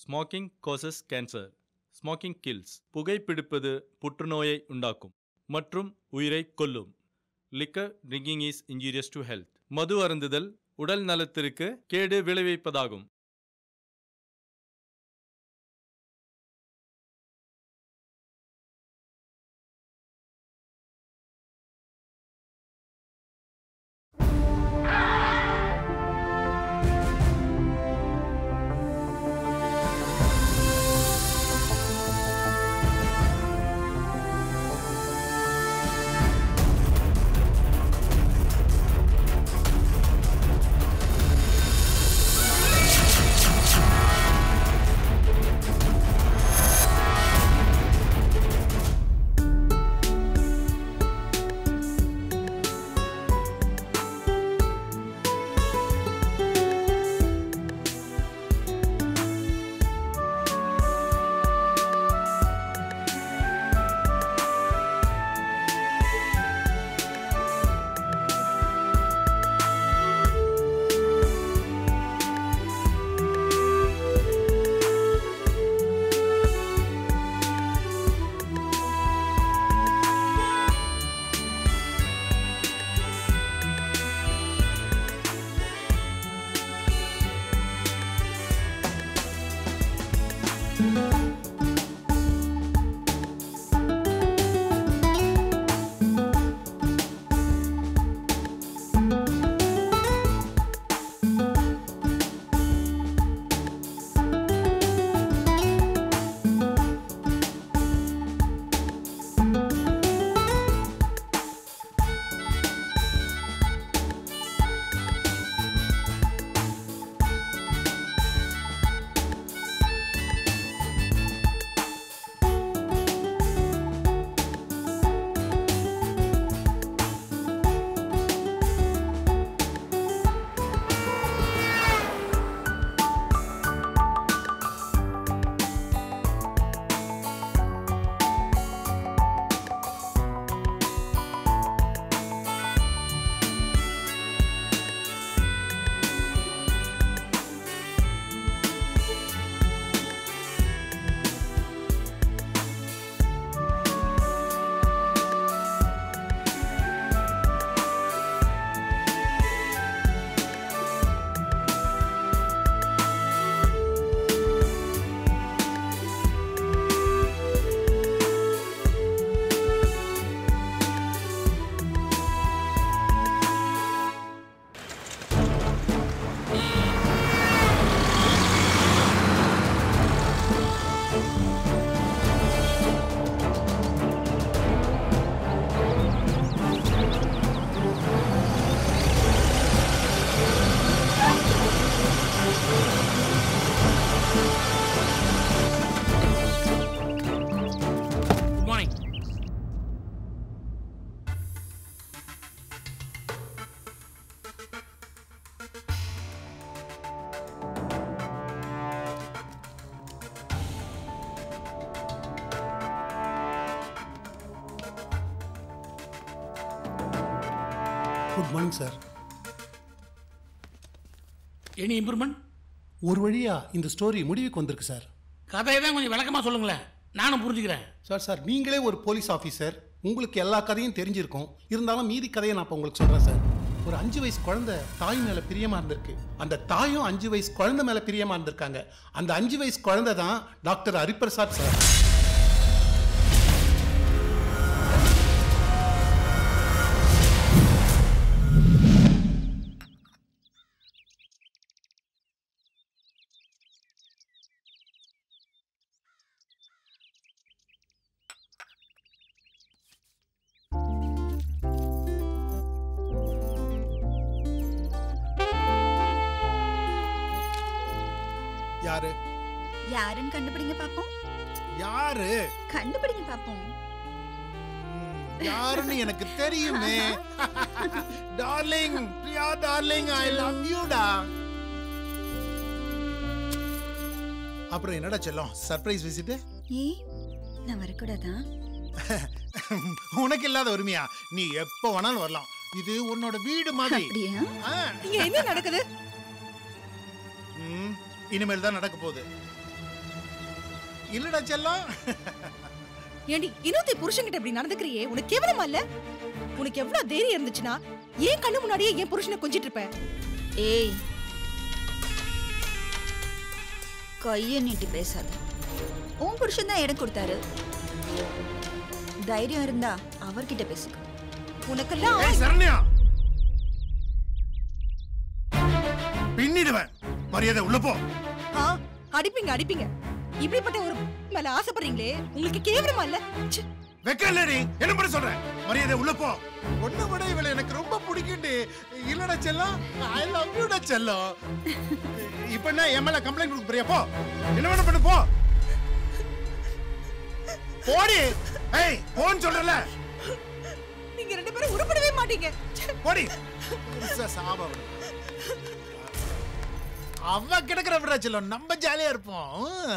Smoking causes cancer smoking kills புகைப்பிடிப்பது புற்றுநோயை உண்டாக்கும் மற்றும் உயிரை கொல்லும் liquor drinking is injurious to health மது அருந்துதல் உடல் நலத்திற்கு கேடு விளைவிப்பதாகும் good morning good morning sir any improvement ஒரு வழியா இந்த ஸ்டோரி முடிவுக்கு வந்திருக்கு சார் கதையை தான் கொஞ்சம் விளக்கமாக சொல்லுங்களேன் நானும் புரிஞ்சுக்கிறேன் சார் சார் நீங்களே ஒரு போலீஸ் ஆஃபீஸர் உங்களுக்கு எல்லா கதையும் தெரிஞ்சிருக்கும் இருந்தாலும் மீதி கதையை நான் இப்போ உங்களுக்கு சொல்கிறேன் சார் ஒரு அஞ்சு வயசு குழந்தை தாய் மேலே பிரியமாக இருந்திருக்கு அந்த தாயும் அஞ்சு வயசு குழந்தை மேலே பிரியமாக இருந்திருக்காங்க அந்த அஞ்சு வயசு குழந்தை தான் டாக்டர் ஹரிபிரசாத் சார் யாரு யாருன்னு கண்டுபிடிங்க பாப்போம் யாரு கண்டுபிடிங்க பாப்போம் யாருன்னு எனக்கு தெரியுமே darling Priya darling I love you டா அப்புறம் என்னடா செல்லம் சர்ப்ரைஸ் விசிட் ஏ நான் வரக்கூடாதா உனக்கு இல்லாத உரிமையா நீ எப்போ வேணாலும் வரலாம் இது உன்னோட வீடு மாதிரி அப்படியா ஆ, இங்க என்ன நடக்குது ம், இனிமேல் தான் நடக்க போகுது இல்லடா செல்லம் ஏண்டி இன்னொருத்தி புருஷன்கிட்ட இப்படி நடந்துக்கிறியே உனக்கு கேவலமா இல்ல உனக்கு எவ்வளவு தைரியம் இருந்துச்சுன்னா ஏன் கண்ணு முன்னாடியே என் புருஷனை கொஞ்சிட்டு இருப்ப ஏய் கையை நீட்டி பேசாத உன் புருஷன் தான் இடம் கொடுத்தாரு தைரியம் இருந்தா அவர்கிட்ட பேசுங்க உனக்கெல்லாம் ஏய் சரண்யா பின்னிடுவேன் மரியாதை உள்ள போ ஆ, அடிப்பீங்க அடிப்பீங்க இப்படிப்பட்ட ஒரு மேல ஆசைப்படுறீங்களே உங்களுக்கு கேவலமா இல்ல ச்சே. வெக்க இல்லடி என்ன பண்ண சொல்ற மரியாதை உள்ள போ ஒண்ணு விட இவளை எனக்கு ரொம்ப பிடிக்கும்டி இல்லடா செல்லம் ஐ லவ் யூடா செல்லம் இப்ப என்ன என் மேல கம்ப்ளைண்ட் கொடுக்க போறியா போ என்ன வேணா பண்ணு போ போடி ஏய் போன்னு சொல்றல நீங்க ரெண்டு பேரும் உருப்படவே மாட்டீங்க ச்சே. போடி புதுசா சாபம் அவ கிடக்குற விடா செல்லம் நம்ம ஜாலியா இருப்போம்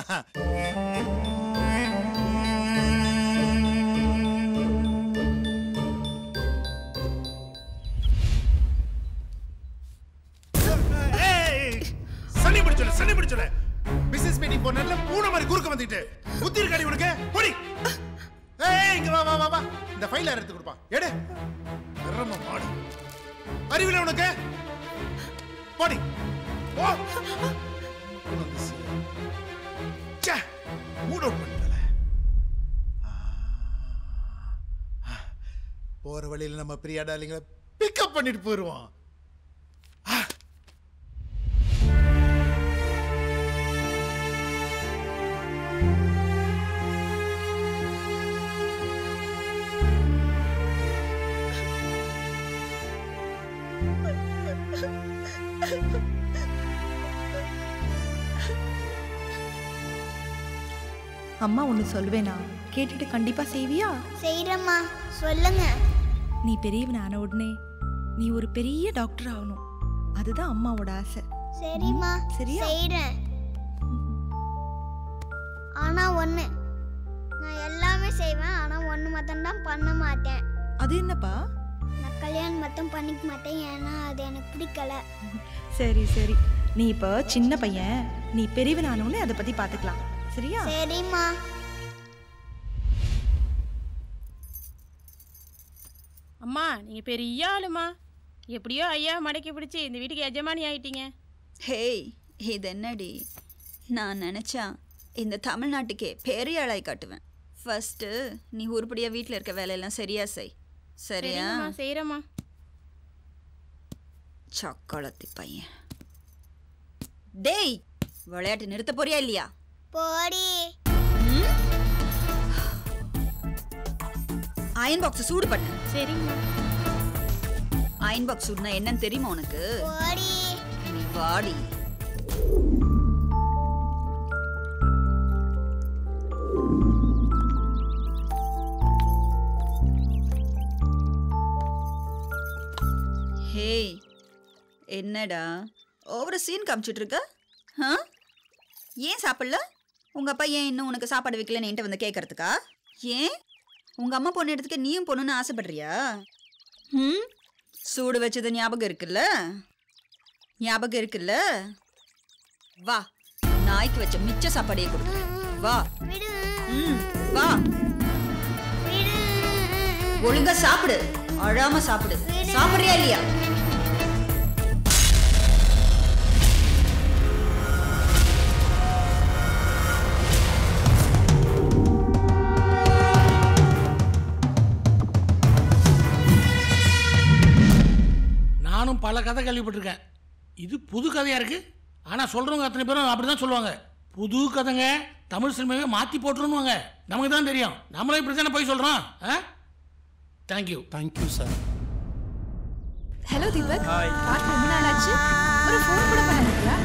ஏய், சனி பிடிச்சல சனி பிடிச்சல பிசினஸ் மீட்டிங் போனல பூனை மாதிரி குறுக்க வந்துட்டு புத்தி இருக்காடி உனக்கு போடி ஏய் இங்க வா வா வா வா இந்த ஃபைல் எடுத்து கொடுப்பா எடு நிறம மாடு அறிவில உனக்கு போடி போ வந்து சே- ச்சே, மூட் அவுட் பண்ணிட்டல போற வழியில நம்ம பிரியா டார்லிங்களை பிக்கப் பண்ணிட்டு போயிருவோம் அம்மா ஒன்னு சொல்வேனா கேட்டுட்டு கண்டிப்பா செய்வியா செய்யறம்மா சொல்லுங்க நீ பெரியவன் ஆன உடனே நீ ஒரு பெரிய டாக்டர் ஆகணும் அதுதான் அம்மாவோட ஆசை சரிம்மா சரியா? செய்யறேன் ஆனா ஒண்ணு நான் எல்லாமே செய்வேன் ஆனா ஒண்ணு மட்டும் தான் பண்ண மாட்டேன் அது என்னப்பா நான் கல்யாணம் மட்டும் பண்ணிக்க மாட்டேன் ஏன்னா அது எனக்கு பிடிக்கல சரி சரி நீ இப்போ சின்ன பையன் நீ பெரியவன் ஆன உடனே அதை பத்தி பாத்துக்கலாம் சரியா சரிம்மா அம்மா நீங்க பெரிய ஆளுமா எப்படியோ ஐயா மடக்கி பிடிச்சி இந்த வீட்டுக்கு எஜமானி ஆயிட்டீங்க ஹேய் இது என்னடி நான் நினைச்சா இந்த தமிழ்நாட்டுக்கே பெரிய ஆளாய் காட்டுவேன் ஃபர்ஸ்ட் நீ உருப்படியா வீட்டில் இருக்க வேலையெல்லாம் சரியா செய் சரியா சரிங்கம்மா செய்யறேம்மா சக்களத்தி பையன் டேய் விளையாட்டு நிறுத்த போறியா இல்லையா போடி அயன் பாக்ஸ் சூடு பண்ணு சரிங்கம்மா அயன் பாக்ஸ் சூடுனா என்னன்னு தெரியுமா உனக்கு போடி நீ வாடி ஹேய் என்னடா ஓவர சீன் காமிச்சிட்டு இருக்க ஆ ஏன் சாப்பிடல உங்க அப்பா ஏன் இன்னும் உனக்கு சாப்பாடு வைக்கலன்னு என்கிட்ட வந்து கேட்கறதுக்கா ஏன் உங்க அம்மா பொண்ணு எடுத்துக்க நீயும் பொண்ணுன்னு ஆசைப்படுறியா ம் சூடு வச்சது ஞாபகம் இருக்குல்ல ஞாபகம் இருக்குல்ல வா நாய்க்கு வச்ச மிச்ச சாப்பாடையே கொடு வா விடு ம் வா விடு ஒழுங்கா சாப்பிடு அழாம சாப்பிடு சாப்பிடுறியா இல்லையா நானும் பல கதை கேள்விப்பட்டிருக்கேன் இது புது கதையா இருக்கு ஆனா சொல்றவங்க அத்தனை பேரும் அப்படிதான் சொல்லுவாங்க புது கதைங்க தமிழ் சினிமாவே மாத்தி போட்டுருவாங்க நமக்கு தான் தெரியும் நம்மளும் இப்படி தானே போய் சொல்றோம் thank you thank you sir hello Deepak பார்த்து ரொம்ப நாள் ஆச்சு ஒரு ஃபோன் கூட பண்ணல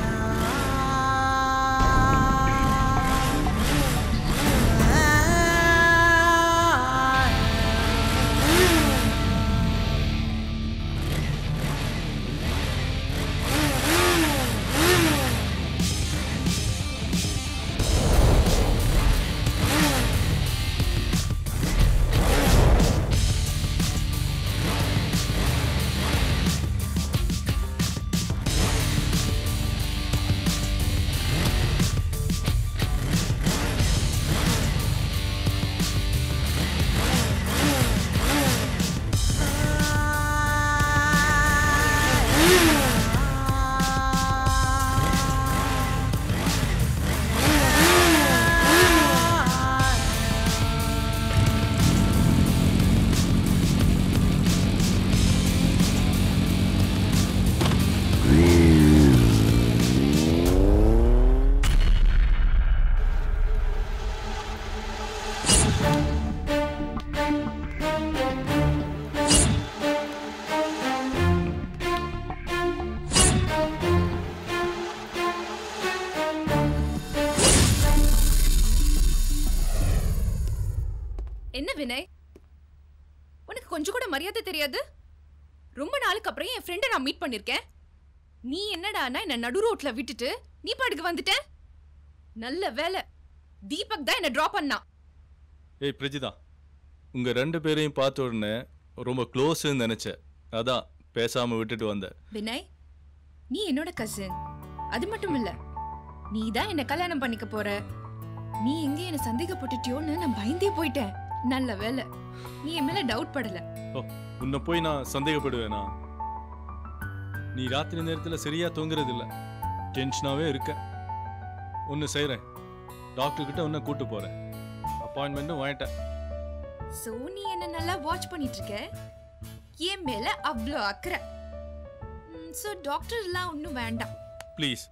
வினய் உனக்கு கொஞ்சம் கூட மரியாதை தெரியாது ரொம்ப நாளுக்கு அப்புறம் என் ஃப்ரெண்டை நான் மீட் பண்ணிருக்கேன் நீ என்னடானா என்ன நடு ரோட்ல விட்டுட்டு நீ பாட்டுக்கு வந்துட்ட நல்ல வேலை தீபக் தான் என்ன டிராப் பண்ணான் ஏய் பிரஜிதா உங்கள் ரெண்டு பேரையும் பார்த்த உடனே ரொம்ப க்ளோஸ்ன்னு நினச்சேன் அதான் பேசாமல் விட்டுட்டு வந்தேன் வினய் நீ என்னோட கசின் அது மட்டும் இல்ல நீ தான் என்ன கல்யாணம் பண்ணிக்க போற நீ எங்க என்ன சந்தேகப்பட்டுட்டியோன்னு நான் பயந்தே போயிட்டேன் நல்ல வேலை நீ என் மேல டவுட் படல ஓ உன்னை போய் நான் சந்தேகப்படுவேனா நீ ராத்திரி நேரத்தில் சரியா தூங்குறது இல்ல டென்ஷனாகவே இருக்க ஒன்று செய்கிறேன் டாக்டர் கிட்ட உன்னை கூட்டு போகிறேன் அப்பாயின்மெண்ட்டும் வாங்கிட்டேன் சோ நீ என்ன நல்லா வாட்ச் பண்ணிட்டு இருக்க என் மேல அவ்வளோ அக்கறை சோ டாக்டர் எல்லாம் ஒன்றும் வேண்டாம் ப்ளீஸ்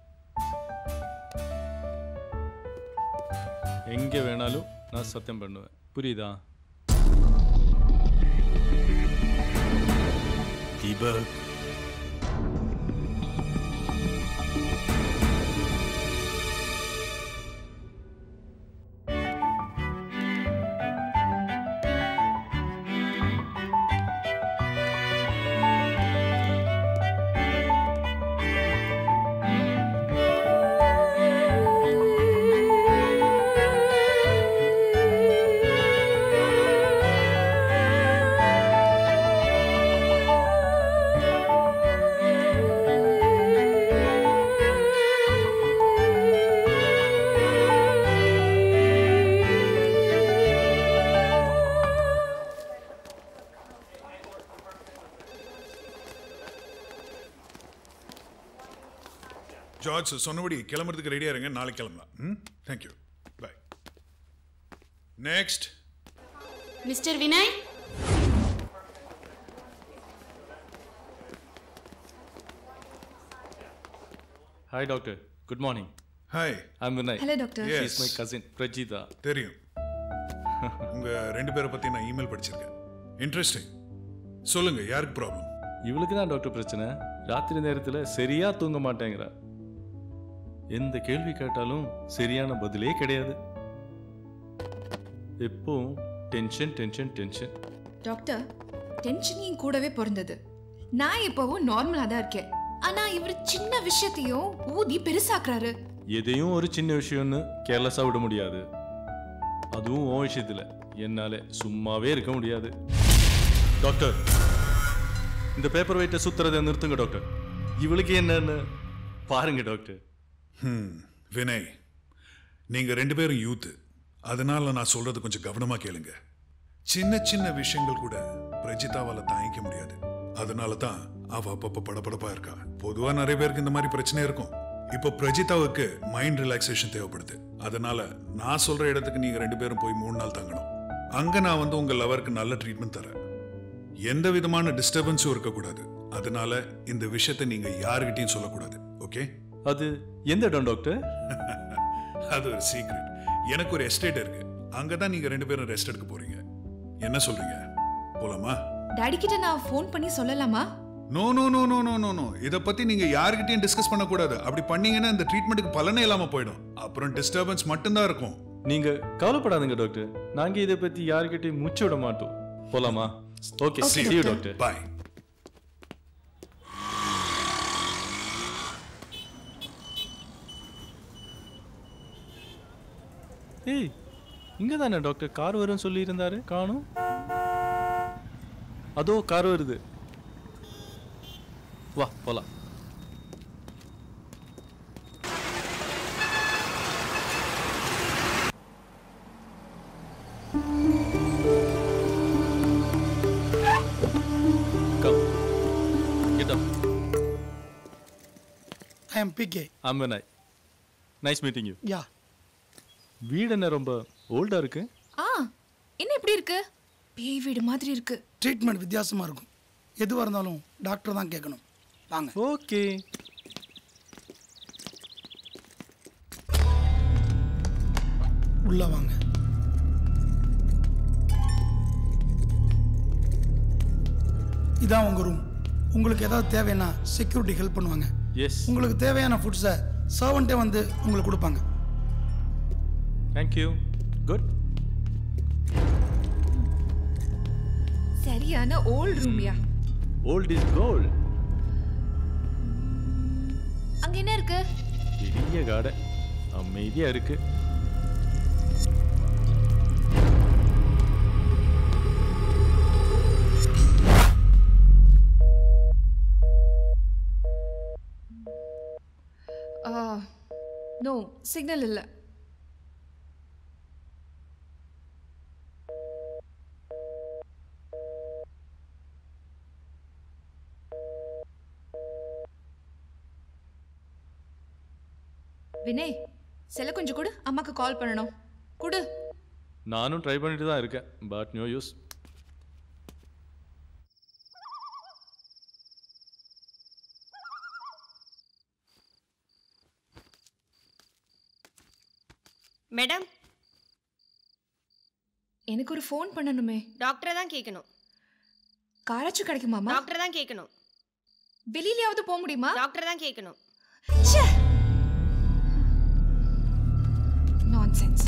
எங்கே வேணாலும் நான் சத்தியம் பண்ணுவேன் புரியுதா தீபக் ஜார்ஜ் சொன்னபடி கிளம்புறதுக்கு ரெடியா இருங்க நாளைக்கு கிளம்பலாம் ம் thank you bye next mister Vinay hi doctor good morning hi I'm Vinay Hello, doctor. Is Yes. My cousin Prajitha தெரியும் உங்க ரெண்டு பேரை பத்தி நான் இமெயில் படிச்சிருக்கேன் இன்ட்ரெஸ்டிங் சொல்லுங்க யாருக்கு ப்ராப்ளம் இவளுக்கு தான் டாக்டர் பிரச்சனை ராத்திரி நேரத்தில் சரியா தூங்க மாட்டேங்கிறா எந்த கேள்வி கேட்டாலும் சரியான பதிலே கிடையாது எப்பவும் tension tension tension doctor tension என் கூடவே பிறந்தது நான் எப்பவும் நார்மலா தான் இருக்கேன் ஆனா இவர் சின்ன விஷயத்தையும் ஊதி பெருசாக்குறாரு எதையும் ஒரு சின்ன விஷயம்னு கேர்லெஸ்ஸாக விட முடியாது அதுவும் உன் விஷயத்தில் என்னால சும்மாவே இருக்க முடியாது டாக்டர் இந்த பேப்பர் வெயிட்டை சுத்துறதை நிறுத்துங்க டாக்டர் இவளுக்கு என்னன்னு பாருங்க டாக்டர் ம் வினய் நீங்க ரெண்டு பேரும் யூத் அதனால நான் சொல்றது கொஞ்சம் கவனமா கேளுங்க சின்ன சின்ன விஷயங்கள் கூட பிரஜிதாவால தாங்கிக்க முடியாது அதனால தான் அவ அப்பப்ப படபடப்பா இருக்கா பொதுவா நிறைய பேருக்கு இந்த மாதிரி பிரச்சனை இருக்கும் இப்போ பிரஜிதாவுக்கு மைண்ட் ரிலாக்ஸேஷன் தேவைப்படுது அதனால நான் சொல்ற இடத்துக்கு நீங்க ரெண்டு பேரும் போய் மூணு நாள் தங்கணும் அங்க நான் வந்து உங்க லவருக்கு நல்ல ட்ரீட்மெண்ட் தரேன் எந்த விதமான டிஸ்டர்பன்ஸும் இருக்கக்கூடாது அதனால இந்த விஷயத்தை நீங்க யாருகிட்டயும் சொல்லக்கூடாது ஓகே அது எந்த இடம் டாக்டர் அது ஒரு சீக்ரெட் எனக்கு ஒரு எஸ்டேட் இருக்கு அங்கதான் நீங்க ரெண்டு பேரும் ரெஸ்ட் எடுக்க போறீங்க என்ன சொல்றீங்க போலாமா டாடி கிட்ட நான் ஃபோன் பண்ணி சொல்லலாமா no no no no no no no இத பத்தி நீங்க யார்கிட்டயும் டிஸ்கஸ் பண்ண கூடாது அப்படி பண்ணீங்கன்னா இந்த ட்ரீட்மெண்ட்டுக்கு பலனே இல்லாம போயிடும் அப்புறம் டிஸ்டர்பன்ஸ் மட்டும்தான் இருக்கும் நீங்க கவலைப்படாதீங்க டாக்டர் நாங்க இதை பத்தி யாருக்கிட்டையும் மூச்சு விட மாட்டோம் போலாமா okay See see you. you doctor Bye. ஏய் இங்க தானே டாக்டர் கார் வரும்னு சொல்லியிருந்தாரு காணும் அதோ கார் வருது வா போலாம் Come. Get up. I am PK I'm Vinay. Nice meeting you. Yeah வீடு என்ன ரொம்ப ஓல்டா இருக்கு ஆ என்ன இப்படி இருக்கு பேய் வீடு மாதிரி இருக்கு ட்ரீட்மெண்ட் வித்தியாசமாக இருக்கும் எதுவாக இருந்தாலும் டாக்டர் தான் கேட்கணும் வாங்க ஓகே உள்ள வாங்க இதான் உங்கள் ரூம் உங்களுக்கு ஏதாவது தேவைன்னா செக்யூரிட்டி ஹெல்ப் பண்ணுவாங்க எஸ் உங்களுக்கு தேவையான ஃபுட்ஸை சர்வன்ட்டே வந்து உங்களுக்கு கொடுப்பாங்க தேங்க் யூ குட் சரியான ஓல்ட் ரூம்யா ஓல்ட் இஸ் கோல்ட் அங்க என்ன இருக்கு பெரிய காடை அமைதியா இருக்கு நோ சிக்னல் இல்ல வினய் செல்ல கொஞ்சம் கொடு அம்மாக்கு கால் பண்ணணும் கொடு நானும் ட்ரை பண்ணிட்டு தான் இருக்கேன் பட் நோ யூஸ் மேடம் எனக்கு ஒரு ஃபோன் பண்ணணுமே டாக்டரை தான் கேட்கணும் காராச்சும் கிடைக்குமாமா டாக்டரை தான் கேட்கணும் வெளியிலயாவது போக முடியுமா டாக்டரை தான் கேட்கணும் நான்சென்ஸ்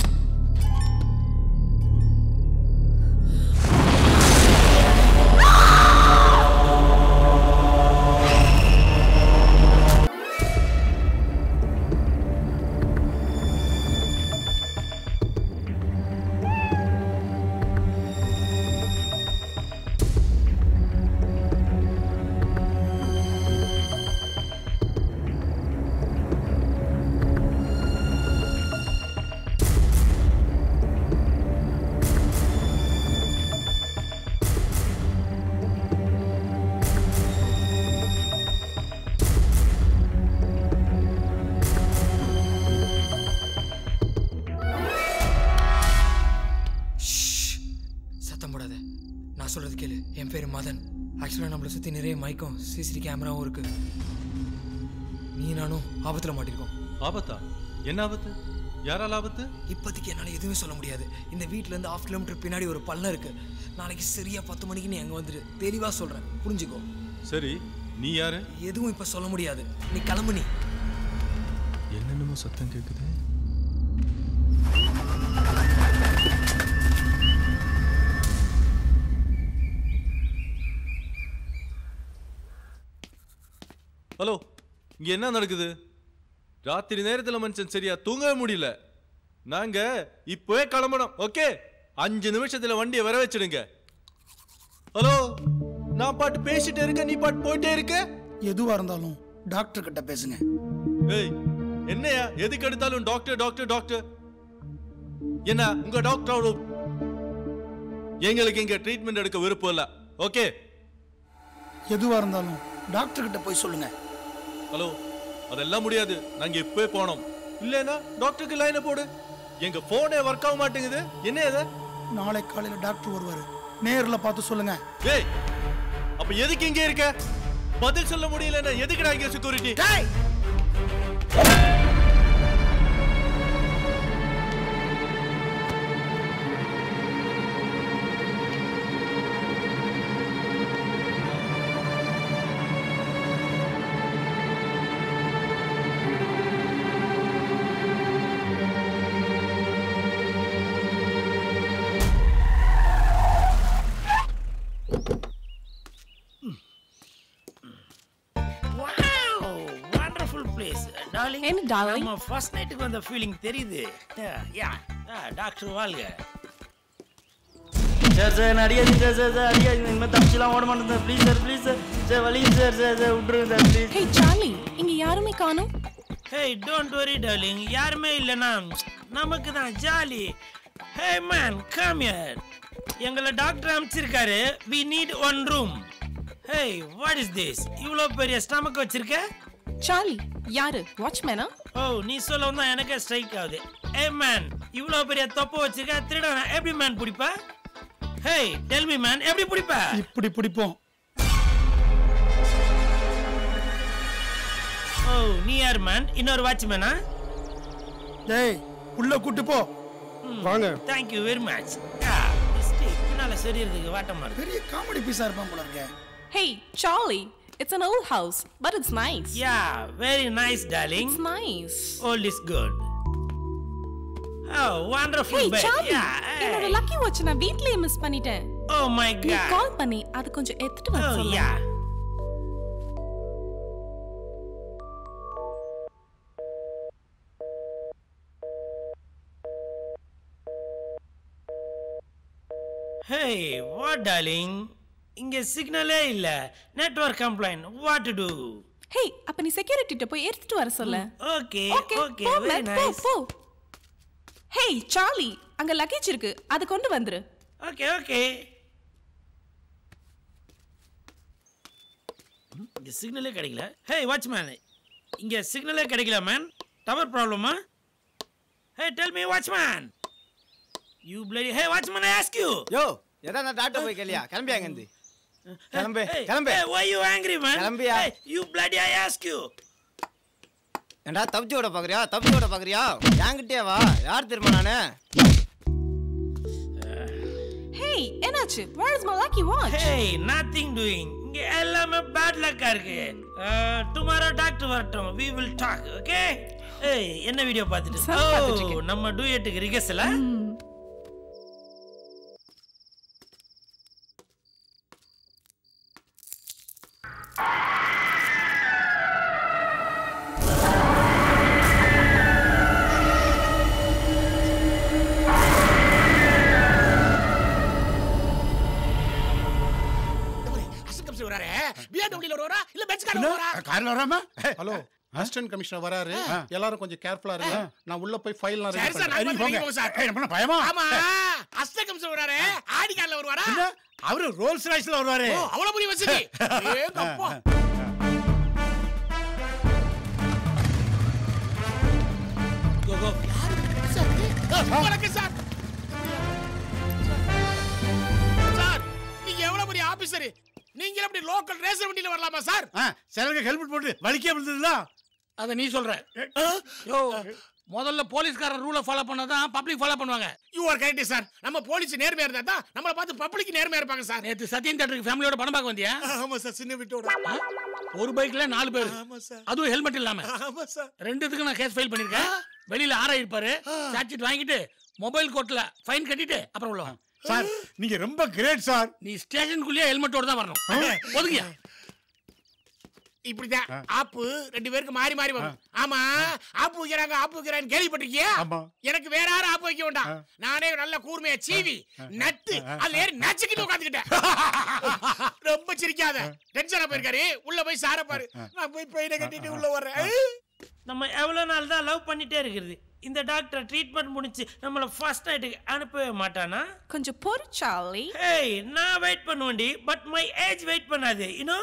சத்தம் போடாத நான் சொல்றது கேளு என் பேர் மதன் ஆக்சுவலாக நம்மளை சுற்றி நிறைய மைக்கும் சிசிடி கேமராவும் இருக்கு நீ நானும் ஆபத்தில் மாட்டிருக்கோம் ஆபத்தா என்ன ஆபத்து யாரால் ஆபத்து இப்போதைக்கு என்னால் எதுவுமே சொல்ல முடியாது இந்த வீட்டிலேருந்து ஆஃப் கிலோமீட்டர் பின்னாடி ஒரு பள்ளம் இருக்கு நாளைக்கு சரியா பத்து மணிக்கு நீ அங்கே வந்துடு தெளிவாக சொல்கிறேன் புரிஞ்சுக்கோ சரி நீ யாரு எதுவும் இப்போ சொல்ல முடியாது நீ கிளம்பு நீ என்னென்னமோ சத்தம் கேட்குது ஹலோ இங்க என்ன நடக்குது ராத்திரி நேரத்துல மனுஷன் சரியா தூங்கவே முடியல நாங்க இப்பவே கிளம்பணும் ஓகே அஞ்சு நிமிஷத்துல வண்டியை வர வச்சிடுங்க ஹலோ நான் பாட்டு பேசிட்டே இருக்க நீ பாட்டு போயிட்டே இருக்க எதுவா இருந்தாலும் டாக்டர் கிட்ட பேசுங்க ஏய் என்னையா எதுக்கு எடுத்தாலும் டாக்டர் டாக்டர் டாக்டர் என்ன உங்க டாக்டரோட எங்களுக்கு இங்க ட்ரீட்மெண்ட் எடுக்க விருப்பம் இல்ல ஓகே எதுவா இருந்தாலும் டாக்டர் கிட்ட போய் சொல்லுங்க ஹலோ அதெல்லாம் முடியாது நாங்க இப்பவே போனோம் இல்லைன்னா டாக்டருக்கு லைனை போடு எங்க போனே ஒர்க் ஆக மாட்டேங்குது என்ன இது நாளை காலையில டாக்டர் வருவாரு நேர்ல பார்த்து சொல்லுங்க ஏய் அப்ப எதுக்கு இங்க இருக்க பதில் சொல்ல முடியலன்னா எதுக்குடா இங்க செக்யூரிட்டி வண்டர்ஃபுல் பிளேஸ் டார்லிங் என்ன darling? நம்ம ஃபர்ஸ்ட் நைட்டுக்கு வந்த ஃபீலிங் தெரியுது யா டாக்டர் வாழ்க சார் சார் என்ன அடிக்காதீங்க சார் சார் சார் அடிக்காதீங்க இனிமேல் தப்பிச்சுலாம் ஓட மாட்டேன் sir please sir please sir sir வலிங்க சார் சார் சார் விட்டுருங்க சார் ப்ளீஸ் ஹே சார்லி இங்க யாருமே காணோம் ஹே டோன்ட் வரி டார்லிங் யாருமே இல்லைனா நமக்கு தான் jolly hey man come here எங்களை டாக்டர் அனுப்பிச்சிருக்காரு we need one room hey what is this இவ்வளோ பெரிய ஸ்டமக் வச்சிருக்க சார்லி யாரு வாட்ச்மேனா ஓ நீ சொல்லவும் தான் எனக்கே ஸ்ட்ரைக் ஆகுது ஏ மேன் இவ்வளோ பெரிய தொப்பை வச்சிருக்க திருடன எப்படி மேன் பிடிப்ப ஹே டெல் மீ மேன் எப்படி பிடிப்ப இப்படி பிடிப்போம் ஓ நீ யார் மேன் இன்னொரு வாட்ச்மேனா டேய் உள்ள கூட்டு போ வாங்க தேங்க் யூ வெரி மச் பின்னால சரியறதுக்கு வாட்டமா இருக்கு பெரிய காமெடி பீஸா இருப்பான் போல இருக்க hey Charlie it's an old house but it's nice yeah very nice darling it's nice old is good oh hey wonderful bed Charlie yeah என்னோட லக்கி வாட்ச் நான் வீட்லயே miss பண்ணிட்டேன் ஓ மை நீ காட் கால் பண்ணி அது கொஞ்சம் எடுத்துட்டு வர ஓ சொல்லு யா ஹே வாட் டார்லிங் இங்க சிக்னலே இல்ல network complaint what to do hey அப்ப நீ செக்யூரிட்டிட்ட போய் எடுத்துட்டு வர சொல்லு ஓகே ஓகே ஓகே போ வெரி Matt, போ நைஸ் போ ஹே சார்லி அங்க லக்கேஜ் இருக்கு அது கொண்டு வந்துரு ஓகே ஓகே இங்க சிக்னலே கிடைக்கல ஹே வாட்ச்மேன் இங்க சிக்னலே கிடைக்கல மேன் டவர் ப்ராப்ளமா hey tell me watchman you bloody hey watchman I ask you yo எதா நான் டாக்டர் போய் கேளியா கிளம்பி அங்கேருந்து கிளம்பு கிளம்பு Hey, why you angry, man? கிளம்பியா Hey, you bloody, I ask you. ஏண்டா தப்பிச்சு விட பாக்குறியா தப்பிச்சு விட பாக்குறியா என்கிட்டயே வா யார் தெரியுமா நானு ஹே என்னாச்சு where is my lucky watch Hey, nothing doing. இங்க எல்லாமே பேட் லக்கா இருக்கு டுமாரோ டாக்டர் வரட்டும் we will talk okay ஏய் என்ன வீடியோ பார்த்துட்டு Sir, பார்த்துட்டு ஓ நம்ம டூயட்டுக்கு ரிகர்சலா அசிஸ்டன்ட் கமிஷனர் வராரு பிஎம்டபிள்யூல வருவாரா இல்ல பென்ஸ் கார்ல வருவாரா கார்ல வராம ஹலோ அசிஸ்டன்ட் கமிஷனர் வராரு எல்லாரும் கொஞ்சம் கேர்ஃபுல்லா இருங்க நான் உள்ள போய் ஃபைல் நான் சரி ரெடி சார் நான் பண்றேன் போங்க போங்க சார் ஏய், நம்ம என்ன பயமா ஆமா அசிஸ்டன்ட் கமிஷனர் வராரு ஆடி கார்ல வருவாரா என்ன? அவரு ரோல்ஸ் ராய்ஸ்ல வருவாரு ஓ அவ்வளவு பெரிய வசதி ஏங்க அப்பா கோ கோ சார் வணக்கம் சார் சார் நீங்க எவ்வளவு பெரிய ஆபீசர் நீங்க எப்படி லோக்கல் ரேசர் வண்டியில வரலாமா சார் ஆ, சிலருக்கு ஹெல்மெட் போட்டு வலிக்கே விழுந்ததுல அத நீ சொல்ற யோ முதல்ல போலீஸ்காரன் ரூலை ஃபாலோ பண்ணாதான் பப்ளிக் ஃபாலோ பண்ணுவாங்க யூ ஆர் கரெக்ட் சார் நம்ம போலீஸ் நேர்மையா இருந்தா தான் நம்மள பார்த்து பப்ளிக் நேர்மையா இருப்பாங்க சார் நேத்து சத்யன் தேட்டருக்கு ஃபேமிலியோட படம் பார்க்க வந்தியா ஆமா சார் சின்ன வீட்டோட ஒரு பைக்ல நாலு பேர் ஆமா சார் அதுவும் ஹெல்மெட் இல்லாம ஆமா சார் ரெண்டுத்துக்கு நான் கேஸ் ஃபைல் பண்ணிருக்கேன் வெளியில ஆரா இருப்பாரு சார்ஜ் வாங்கிட்டு மொபைல் கோர்ட்ல ஃபைன் கட்டிட்டு அப்புறம் உள்ள வா. சார் நீங்க ரொம்ப கிரேட் சார் நீ ஸ்டேஷனுக்குள்ளேயே ஹெல்மெட்டோட தான் வரணும் ஒதுங்கியா இப்படிதான் ஆப்பு ரெண்டு பேருக்கு மாறி மாறி வரும் ஆமா ஆப்பு வைக்கிறாங்க ஆப்பு வைக்கிறான்னு கேள்விப்பட்டிருக்கியா ஆமா. எனக்கு வேற யாரும் ஆப்பு வைக்க வேண்டாம் நானே நல்ல கூர்மையா சீவி நட்டு அதுல ஏறி நச்சுக்கிட்டு உட்காந்துக்கிட்டேன் ரொம்ப சிரிக்காத டென்ஷனா போயிருக்காரு உள்ள போய் சார பாரு நான் போய் பெயினை கட்டிட்டு உள்ள வர்றேன் நம்ம எவ்வளோ நாள் தான் லவ் பண்ணிட்டே இருக்கிறது இந்த டாக்டர் ட்ரீட்மெண்ட் முடிச்சு நம்மள ஃபர்ஸ்ட் நைட்டுக்கு அனுப்பவே மாட்டானா கொஞ்சம் பொறு சார்லி ஹேய் நான் வெயிட் பண்ணுவேன்டி பட் மை ஏஜ் வெயிட் பண்ணாது யூனோ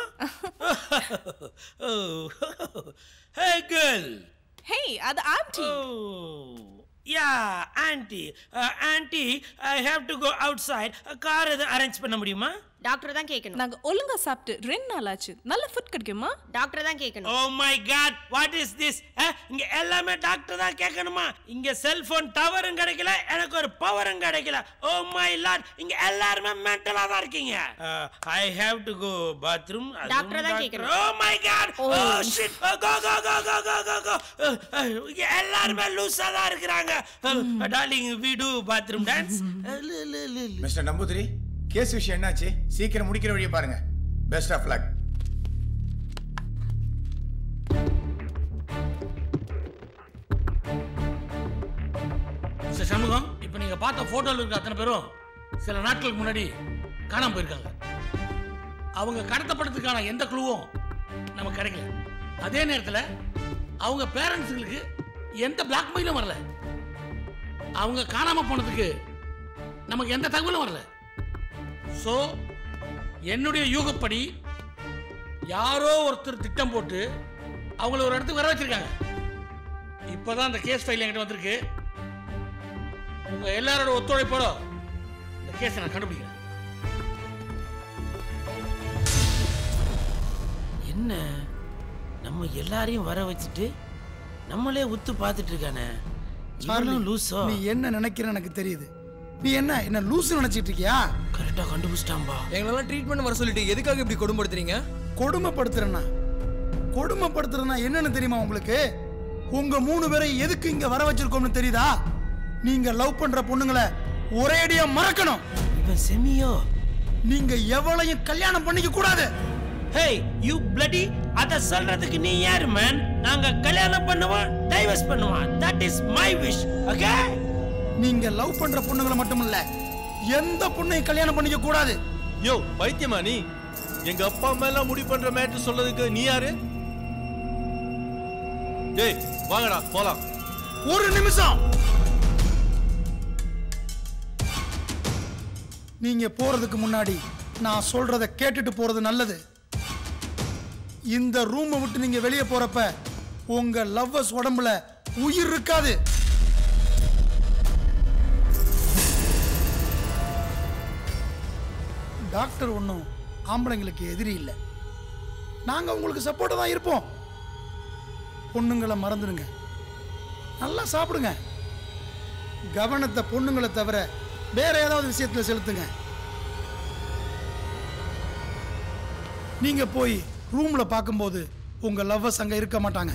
ஹே கேர்ள் ஹே அது aunty yeah aunty aunty I have to go outside car எதுவும் அரேஞ்ச் பண்ண முடியுமா டாக்டர் தான் கேட்கணும் நாங்க ஒழுங்கா சாப்பிட்டு ரெண்டு நாள் ஆச்சு நல்ல ஃபுட் கிடைக்குமா டாக்டர் தான் கேட்கணும் oh my god what is this இங்க எல்லாமே டாக்டர் தான் கேட்கணுமா இங்க செல்போன் டவரும் கிடைக்கல எனக்கு ஒரு பவரும் கிடைக்கல ஓ மை லார்ட் இங்க எல்லாருமே மென்டலா தான் இருக்கீங்க I have to go bathroom Doctor தான் கேட்கணும். Oh my god oh shit go go go go go go go இங்க எல்லாருமே லூசா தான் இருக்கிறாங்க darling we to bathroom dance mister Namboothiri case விஷயம் என்னாச்சு சீக்கிரம் முடிக்கிற வழியை பாருங்க best of luck mister Shanmugam இப்போ நீங்க பார்த்த போட்டோல இருக்க அத்தனை பேரும் சில நாட்களுக்கு முன்னாடி காணாம போயிருக்காங்க அவங்க கடத்தப்பட்டதுக்கான எந்த குழுவும் நமக்கு கிடைக்கல அதே நேரத்தில் அவங்க பேரண்ட்ஸுங்களுக்கு எந்த பிளாக்மெயிலும் வரல அவங்க காணாம போனதுக்கு நமக்கு எந்த தகவலும் வரல ஸோ என்னுடைய யூகப்படி யாரோ ஒருத்தர் திட்டம் போட்டு அவங்கள ஒரு இடத்துக்கு வர வச்சிருக்காங்க இப்போதான் அந்த கேஸ் ஃபைல் என்கிட்ட வந்திருக்கு உங்க எல்லாரோட ஒத்துழைப்போட இந்த கேஸை நான் கண்டுபிடிக்கிறேன் என்ன நம்ம எல்லாரையும் வர வச்சுட்டு நம்மளே உத்து பார்த்துட்டு இருக்கானே சார்லி, இவனும் லூசோ நீ என்ன நினைக்கிற எனக்கு தெரியுது நீ என்ன என்ன லூசு நினைச்சிட்டு இருக்கியா கரெக்டா கண்டுபிடிச்சிட்டான்பா எங்களெல்லாம் ட்ரீட்மெண்ட் வர சொல்லிட்டு எதுக்காக இப்படி கொடுமைப்படுத்துறீங்க கொடுமைப்படுத்துறேன்னா கொடுமைப்படுத்துறேன்னா என்னன்னு தெரியுமா உங்களுக்கு உங்க மூணு பேரை எதுக்கு இங்க வர வச்சிருக்கோம்னு தெரியுதா நீங்க லவ் பண்ற பொண்ணுங்களை ஒரேடியா மறக்கணும் இவன் செமியோ நீங்க எவளையும் கல்யாணம் பண்ணிக்க கூடாது ஹேய் யூ பிளடி அத சொல்றதுக்கு நீ யாரு மேன் நாங்க கல்யாணம் பண்ணுவோம் டைவர்ஸ் பண்ணுவோம் that is my wish okay நீங்க லவ் பண்ற பொண்ணுங்களை மட்டும் இல்ல எந்த பொண்ணையும் கல்யாணம் பண்ணிக்க கூடாது யோ பைத்தியமா நீ எங்க அப்பா அம்மா எல்லாம் முடிவு பண்ற மேட்ரு சொல்றதுக்கு நீ யாரு டேய் வாங்கடா போலாம் ஒரு நிமிஷம் நீங்க போறதுக்கு முன்னாடி நான் சொல்றத கேட்டுட்டு போறது நல்லது இந்த ரூமை விட்டு நீங்க வெளியே போறப்ப உங்க லவ்வர்ஸ் உடம்புல உயிர் இருக்காது டாக்டர் ஒன்றும் ஆம்பளைங்களுக்கு எதிரி இல்லை நாங்கள் உங்களுக்கு சப்போர்ட்டாக தான் இருப்போம் பொண்ணுங்களை மறந்துடுங்க நல்லா சாப்பிடுங்க கவனத்தை பொண்ணுங்களை தவிர வேற ஏதாவது விஷயத்துல செலுத்துங்க நீங்க போய் ரூம்ல பார்க்கும்போது உங்க லவ்வர்ஸ் அங்க இருக்க மாட்டாங்க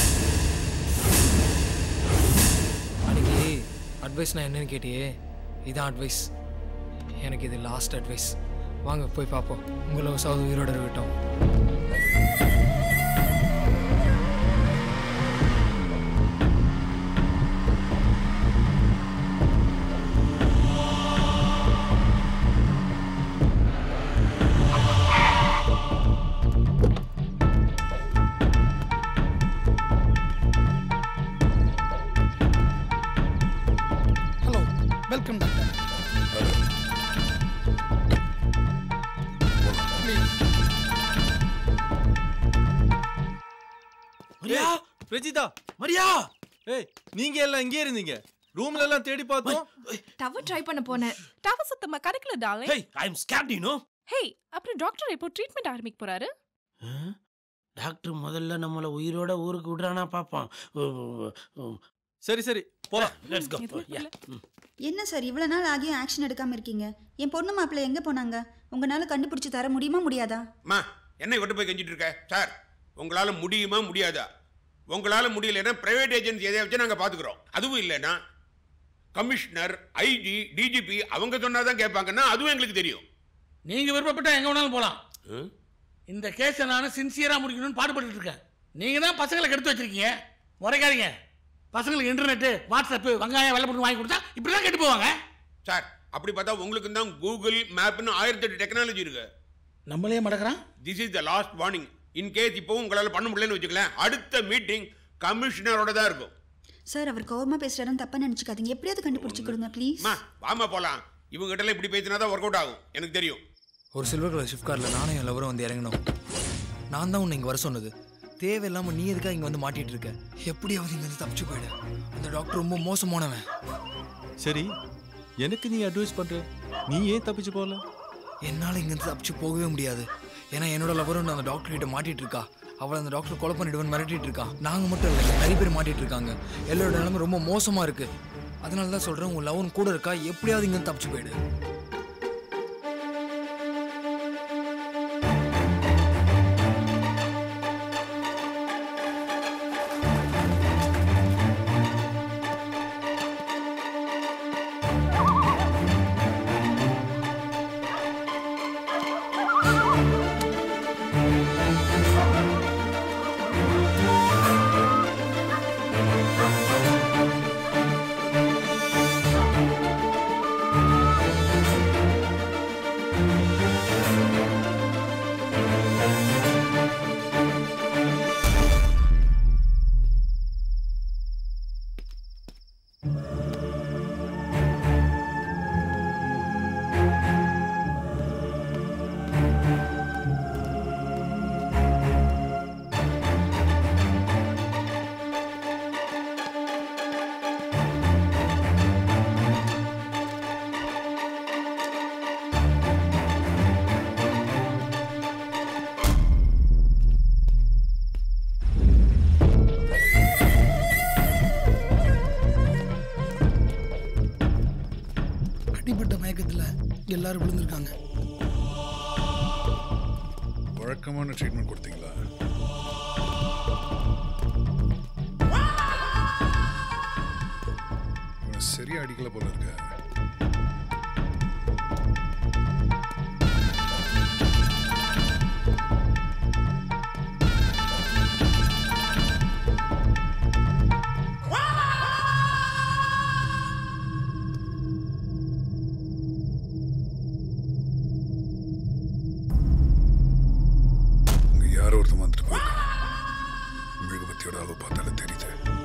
அன்னைக்கு அட்வைஸ் நான் என்னன்னு கேட்டியே இதான் அட்வைஸ் எனக்கு இது லாஸ்ட் அட்வைஸ் வாங்க போய் பார்ப்போம் உங்களை சாவது உயிரோட இருக்கட்டும் hello welcome doctor Maria Prajitha Maria ஏய் நீங்க எல்லாம் இங்கே இருந்தீங்க ரூம்ல எல்லாம் தேடி பார்த்தோம் டவர் ட்ரை பண்ண போனேன் டவர் சுத்தமா கிடைக்கல darling hey I am scared you know hey அப்புறம் டாக்டர் எப்போ ட்ரீட்மெண்ட் ஆரம்பிக்க போறாரு டாக்டர் முதல்ல நம்மள உயிரோட ஊருக்கு விடுறானா பாப்பான் சரி சரி போலாம் லெட்ஸ் கோ என்ன சார் இவ்வளோ நாள் ஆகியும் ஆக்ஷன் எடுக்காம இருக்கீங்க என் பொண்ணு மாப்பிள்ளை எங்கே போனாங்க உங்களால கண்டுபிடிச்சு தர முடியுமா முடியாதா அம்மா என்ன விட்டு போய் கெஞ்சிட்டு இருக்க சார் உங்களால முடியுமா முடியாதா உங்களால முடியலைன்னா பிரைவேட் ஏஜென்சி எதை வச்சு நாங்க பாத்துக்கிறோம் அதுவும் இல்லைன்னா கமிஷனர் ஐஜி டிஜிபி அவங்க சொன்னாதான் கேட்பாங்கன்னா அதுவும் எங்களுக்கு தெரியும் நீங்க விருப்பப்பட்டா எங்க வேணாலும் போலாம் இந்த கேஸை நான் சின்சியரா முடிக்கணும்னு பாடுபட்டு இருக்கேன் நீங்க தான் பசங்களை கெடுத்து வச்சிருக்கீங்க முறைக்காதீங்க பசங்களுக்கு இன்டர்நெட் வாட்ஸ்அப் வெங்காயம் வெள்ளை போட்டு வாங்கி கொடுத்தா இப்படி தான் கெட்டு போவாங்க சார் அப்படி பார்த்தா உங்களுக்கு தான் கூகுள் மேப்னு ஆயிரத்தி எட்டு டெக்னாலஜி இருக்கு நம்மளே மடக்கிறான் this is the last warning in case இப்போவும் உங்களால பண்ண முடியலன்னு வச்சுக்கலாம் அடுத்த மீட்டிங் கமிஷனரோட தான் இருக்கும் சார் அவர் கோவமா பேசுறாருன்னு தப்பா நினைச்சுக்காதீங்க எப்படியாவது கண்டுபிடிச்சு கொடுங்க ப்ளீஸ் அம்மா வாமா போலாம் இவங்க கிட்ட இப்படி பேசினா தான் ஒர்க் அவுட் ஆகும் எனக்கு தெரியும் ஒரு சில்வர் கலர் ஷிஃப்ட் காரில் நானும் என் லவரும் வந்து இறங்கணும் நான் தான் உன்னை இங்கே வர சொன்னது தேவையில்லாமல் நீ எதுக்காக இங்கே வந்து மாட்டிட்டு இருக்க எப்படியாவது இங்கேருந்து தப்பிச்சு போயிடு அந்த டாக்டர் ரொம்ப மோசமானவன் சரி எனக்கு நீ அட்வைஸ் பண்ற நீ ஏன் தப்பிச்சு போகல என்னால் இங்கேருந்து தப்பிச்சு போகவே முடியாது ஏன்னா என்னோட லவரும் அந்த டாக்டர் கிட்ட மாட்டிட்டு இருக்கா அவளை அந்த டாக்டர் கொலை பண்ணிடுவேன் மிரட்டிட்டு இருக்கா நாங்கள் மட்டும் இல்லை நிறைய பேர் மாட்டிட்டு இருக்காங்க எல்லாரோட நிலைமை ரொம்ப மோசமாக இருக்கு அதனால தான் சொல்கிறேன் உன் லவன் கூட இருக்கா எப்படியாவது இங்கேருந்து தப்பிச்சு போயிடு அடிப்பட்ட மயக்கத்துல எல்லாரும் விழுந்திருக்காங்க வழக்கமான ட்ரீட்மெண்ட் கொடுத்தீங்களா இவனை சரியா அடிக்கல போல இருக்க பார்த்தாலே தெரியுது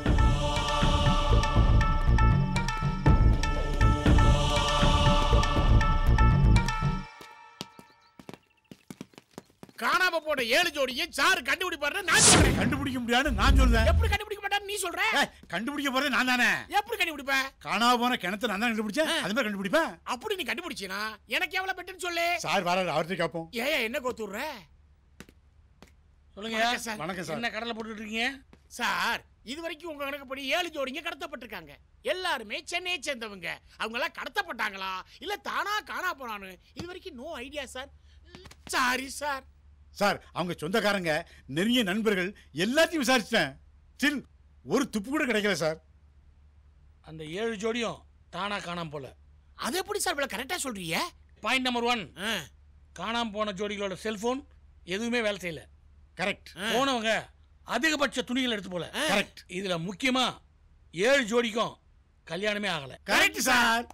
காணாம போன ஏழு ஜோடியை சாரு கண்டுபிடிப்பாருன்னு நான் சொல்றேன் கண்டுபிடிக்க முடியாது நான் சொல்றேன் எப்படி கண்டுபிடிக்க மாட்டாரு நீ சொல்ற கண்டுபிடிக்க போறது நான் தானே எப்படி கண்டுபிடிப்ப காணாம போன கிணத்தை நான் தான் கண்டுபிடிச்சேன் அது மாதிரி கண்டுபிடிப்பேன் அப்படி நீ கண்டுபிடிச்சினா எனக்கு எவ்வளவு பெட்டுன்னு சொல்லு சார் வராரு அவர்கிட்ட கேட்போம் ஏயா என்ன கோத்துடுற சொல்லுங்க வணக்கம் சார். வணக்கம் சார் என்ன கடலை போட்டுட்டு இருக்கீங்க சார் இது வரைக்கும் உங்க கணக்குப்படி ஏழு ஜோடிங்க கடத்தப்பட்டிருக்காங்க எல்லாருமே சென்னையை சேர்ந்தவங்க அவங்க எல்லாம் கடத்தப்பட்டாங்களா இல்ல தானா காணா போனானு இது வரைக்கும் no idea sir sorry sir sir அவங்க சொந்தக்காரங்க நெருங்கிய நண்பர்கள் எல்லாத்தையும் விசாரிச்சிட்டேன் ஸ்டில் ஒரு துப்பு கூட கிடைக்கல சார் அந்த ஏழு ஜோடியும் தானா காணாம போல அது எப்படி சார் இவ்வளவு கரெக்டா சொல்றீங்க பாயிண்ட் நம்பர் ஒன் காணாம போன ஜோடிகளோட செல்போன் எதுவுமே வேலை செய்யல கரெக்ட் போனவங்க அதிகபட்ச துணிகள் எடுத்து போல கரெக்ட் இதுல முக்கியமா ஏழு ஜோடிக்கும் கல்யாணமே ஆகல கரெக்ட் சார்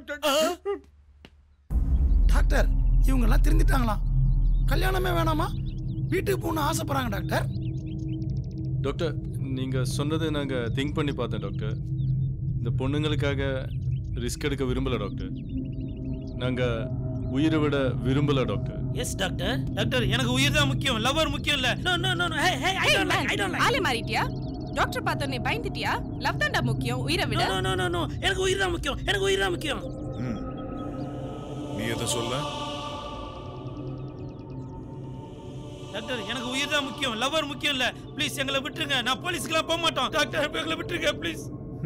டாக்டர் இவங்கெல்லாம் திருந்திட்டாங்களாம் கல்யாணமே வேணாமா வீட்டுக்கு போகணும்னு ஆசைப்படுறாங்க டாக்டர் டாக்டர் நீங்கள் சொன்னதை நாங்கள் திங்க் பண்ணி பார்த்தோம் டாக்டர் இந்த பொண்ணுங்களுக்காக ரிஸ்க் எடுக்க விரும்பல டாக்டர் நாங்கள் உயிரை விட விரும்பல டாக்டர் எஸ் டாக்டர் டாக்டர் எனக்கு உயிர் தான் முக்கியம் லவர் முக்கியம் இல்ல no no no hey hey I don't like I don't like ஆளே மாறிட்டியா டாக்டர் பார்த்தோன்னே பயந்துட்டியா லவ் தான்டா முக்கியம் உயிரை விட நோ நோ நோ நோ எனக்கு உயிர் தான் முக்கியம் எனக்கு உயிர் தான் முக்கியம் நீ எதை சொல்ல டாக்டர் எனக்கு உயிர் தான் முக்கியம் லவர் முக்கியம் இல்ல ப்ளீஸ் எங்களை விட்டுருங்க நான் போலீஸ்க்குலாம் போக மாட்டோம் டாக்டர் எங்களை விட்டுருங்க ப்ளீஸ்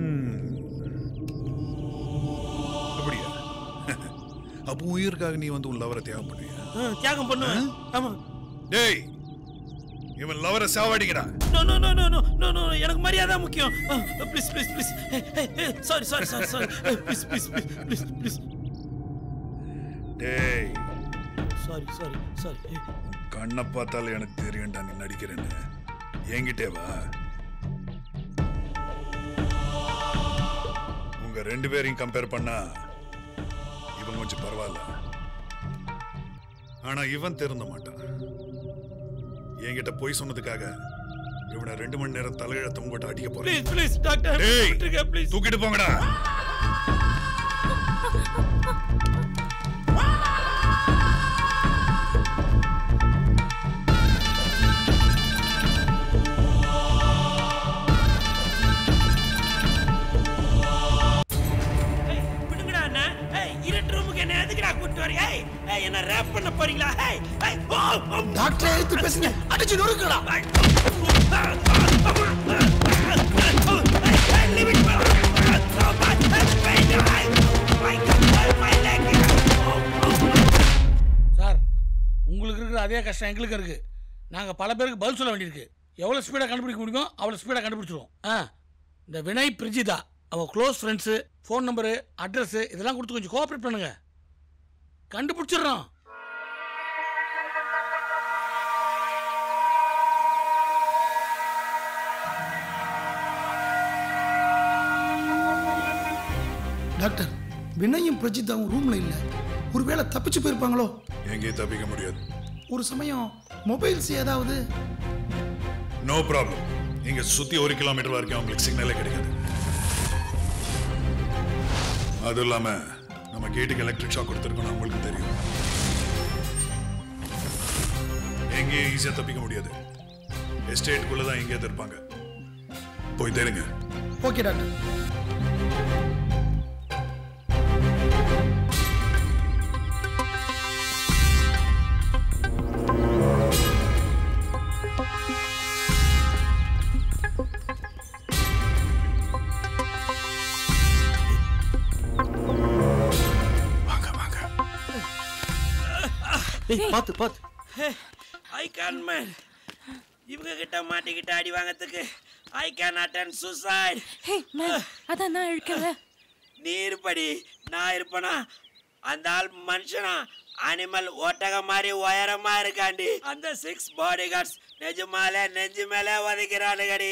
அப்படியா அப்போ உயிருக்காக நீ வந்து உன் லவரை தியாகம் பண்ணுவியா தியாகம் பண்ணுவேன் ஆமா டேய் இவன் லவரை சாவாடிக்கிறா no no no no no no no எனக்கு மரியாதை முக்கியம் please please please sorry sorry sorry sorry please please please please please டேய் சாரி சாரி சாரி கண்ணை பார்த்தாலே எனக்கு தெரியும்டா நீ நடிக்கிறேன்னு என்கிட்டே வா உங்க ரெண்டு பேரையும் கம்பேர் பண்ணா இவன் கொஞ்சம் பரவாயில்ல ஆனா இவன் திருந்த மாட்டான் என்கிட்ட பொய் சொன்னதுக்காக இவனை ரெண்டு மணி நேரம் தலையில தொங்கிட்டு அடிக்க போறேன் ப்ளீஸ் ப்ளீஸ் டாக்டர் டேய், விட்டுருங்க ப்ளீஸ் தூக்கிட்டு போங்கடா விடுங்கடா அண்ணா ஏய் இருட்டு ரூமுக்கு என்ன எதுக்குடா கூட்டி வரீங்க ஏய் ஏய் என்ன ரேப் பண்ண போறீங்களா ஏய் ஏய் ஓ டாக்டர் எடுத்து பேசுங்க அடிச்சு நொறுக்கடா சார் உங்களுக்கு இருக்கிற அதே கஷ்டம் எங்களுக்கு இருக்கு நாங்க பல பேருக்கு பதில் சொல்ல வேண்டியிருக்கு எவ்வளவு ஸ்பீடா கண்டுபிடிக்க முடியுமோ அவ்வளவு ஸ்பீடா கண்டுபிடிச்சிருவோம் ஆ இந்த வினய் பிரிஜிதா அவ close friends phone number address இதெல்லாம் கொடுத்து கொஞ்சம் கோஆப்ரேட் பண்ணுங்க கண்டுபிடிச்சிடுறோம் டாக்டர் வினயும் பிரஜித்தாவும் ரூம்ல இல்ல ஒருவேளை தப்பிச்சு போயிருப்பாங்களோ எங்கேயும் தப்பிக்க முடியாது ஒரு சமயம் மொபைல்ஸ் ஏதாவது நோ ப்ராப்ளம் இங்க சுத்தி ஒரு கிலோமீட்டர் வரைக்கும் அவங்களுக்கு சிக்னலே கிடைக்காது அதுவும் இல்லாம நம்ம கேட்டுக்கு எலக்ட்ரிக் ஷாக் கொடுத்துருக்கோம் அவங்களுக்கு தெரியும் எங்கேயும் ஈஸியா தப்பிக்க முடியாது எஸ்டேட்டுக்குள்ள தான் எங்கேயாவது இருப்பாங்க போய் தேடுங்க ஓகே டாக்டர் ஏய் பாத்து பாத்து ஐ கேன் மேன் இவங்க கிட்ட மாட்டிக்கிட்டு அடி வாங்கறதுக்கு I can attempt suicide hey man அதான் நான் இழுக்கல நீ இருப்படி நான் இருப்பனா அந்த ஆள் மனுஷனா அனிமல் ஒட்டக மாதிரி உயரமா இருக்காண்டி அந்த சிக்ஸ் பாடி கார்ட்ஸ் நெஜமாலே நெஞ்சு மேலே உதைக்கிறானுங்கடி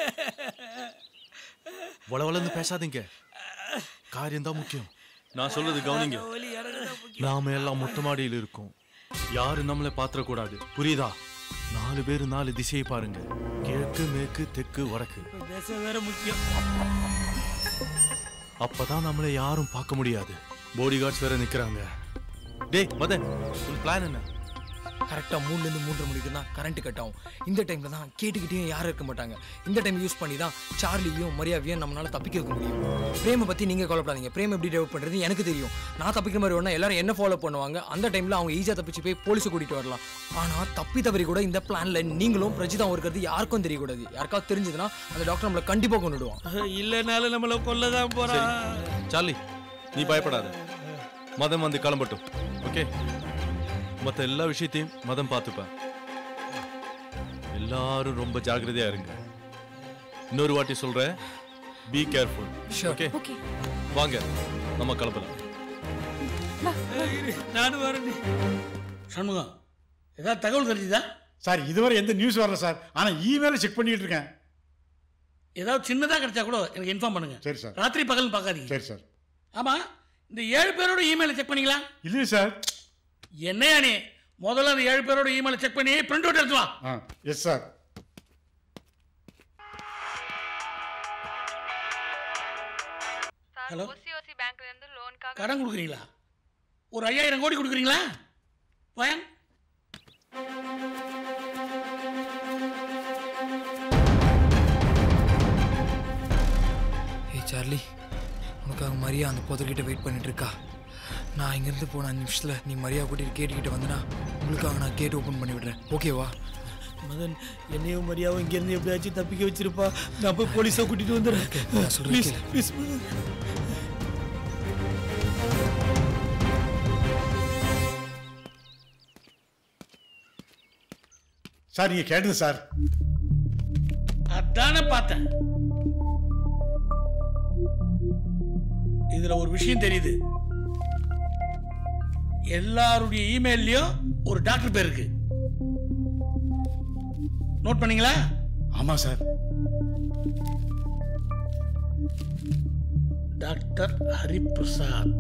வளவளன்னு பேசாதீங்க காரியம் தான் முக்கியம் நான் சொல்றது கவனிங்க நாம எல்லாம் மொட்டை மாடியில் இருக்கோம் யாரும் நம்மளை பாத்திரக்கூடாது புரியுதா நாலு பேர் நாலு திசையை பாருங்க கிழக்கு மேற்கு தெற்கு வடக்கு திசை வேற முக்கியம் அப்பதான் நம்மளை யாரும் பார்க்க முடியாது பாடி கார்ட்ஸ் வேற நிக்கிறாங்க டேய் மதன் உன் பிளான் என்ன கரெக்டாக மூணுலேருந்து மூன்றரை மணிக்கு தான் கரண்ட் கட் ஆகும் இந்த டைமில் தான் கேட்டுக்கிட்டே யாரும் இருக்க மாட்டாங்க இந்த டைம் யூஸ் பண்ணி தான் சார்லியும் மரியாதையும் நம்மளால தப்பிக்க வைக்க முடியும் பிரேமை பற்றி நீங்கள் கவலைப்படாதீங்க பிரேம் எப்படி டெவலப் பண்ணுறது எனக்கு தெரியும் நான் தப்பிக்கிற மாதிரி ஒன்றா எல்லாரும் என்ன ஃபாலோ பண்ணுவாங்க அந்த டைமில் அவங்க ஈஸியாக தப்பிச்சு போய் போலீஸை கூட்டிகிட்டு வரலாம் ஆனால் தப்பி தவறி கூட இந்த பிளானில் நீங்களும் பிரஜிதாவும் இருக்கிறது யாருக்கும் தெரியக்கூடாது யாருக்காவது தெரிஞ்சதுன்னா அந்த டாக்டர் நம்மளை கண்டிப்பாக கொண்டுடுவான் இல்லைனாலும் நம்மள கொல்லதான் போறான் சார்லி நீ பயப்படாத மதம் வந்து கிளம்பட்டும் ஓகே மற்ற எல்லா விஷயத்தையும் மதம் பார்த்துப்பேன் எல்லாரும் ரொம்ப ஜாக்கிரதையா இருங்க இன்னொரு வாட்டி சொல்றேன் பி கேர்ஃபுல் ஓகே வாங்க நம்ம கிளம்பலாம் நானும் வரேன் சண்முகம் ஏதாவது தகவல் தெரிஞ்சுதா சார் இதுவரை எந்த நியூஸ் வரல சார் ஆனா இமெயில செக் பண்ணிட்டு இருக்கேன் ஏதாவது சின்னதாக கிடைச்சா கூட எனக்கு இன்ஃபார்ம் பண்ணுங்க சரி சார் ராத்திரி பகல் பார்க்காதீங்க சரி சார் ஆமா இந்த ஏழு பேரோட இமெயிலை செக் பண்ணீங்களா இல்லையே சார் என்னையா நீ முதல்ல அந்த ஏழு பேரோட இமெயிலை செக் பண்ணி பிரிண்ட் அவுட் எடுத்து வா ஆ எஸ் சார் ஹலோ கடன் கொடுக்குறீங்களா ஒரு ஐயாயிரம் கோடி கொடுக்குறீங்களா பயன் ஏய் சார்லி உனக்காக மரியா அந்த புதர்கிட்ட வெயிட் பண்ணிட்டு இருக்கா நான் இங்கேருந்து போன அஞ்சு நிமிஷத்தில் நீ மரியா கூட்டிட்டு கேட்டுக்கிட்ட வந்தனா உங்களுக்காக நான் கேட் ஓப்பன் பண்ணி விடுறேன் ஓகேவா மதன் என்னையும் மரியாவும் இங்கேருந்து எப்படியாச்சும் தப்பிக்க வச்சிருப்பா நான் போய் போலீஸை கூட்டிட்டு வந்துடுறேன் நான் சொல்றேன் ப்ளீஸ் கேளு. ப்ளீஸ் மதன் சார் நீங்க கேட்டது சார் அதானே பார்த்தேன் இதுல ஒரு விஷயம் தெரியுது எல்லாருடைய இமெயிலையும் ஒரு டாக்டர் பேர் இருக்கு நோட் பண்ணீங்களா ஆமா சார் டாக்டர் ஹரிபிரசாத்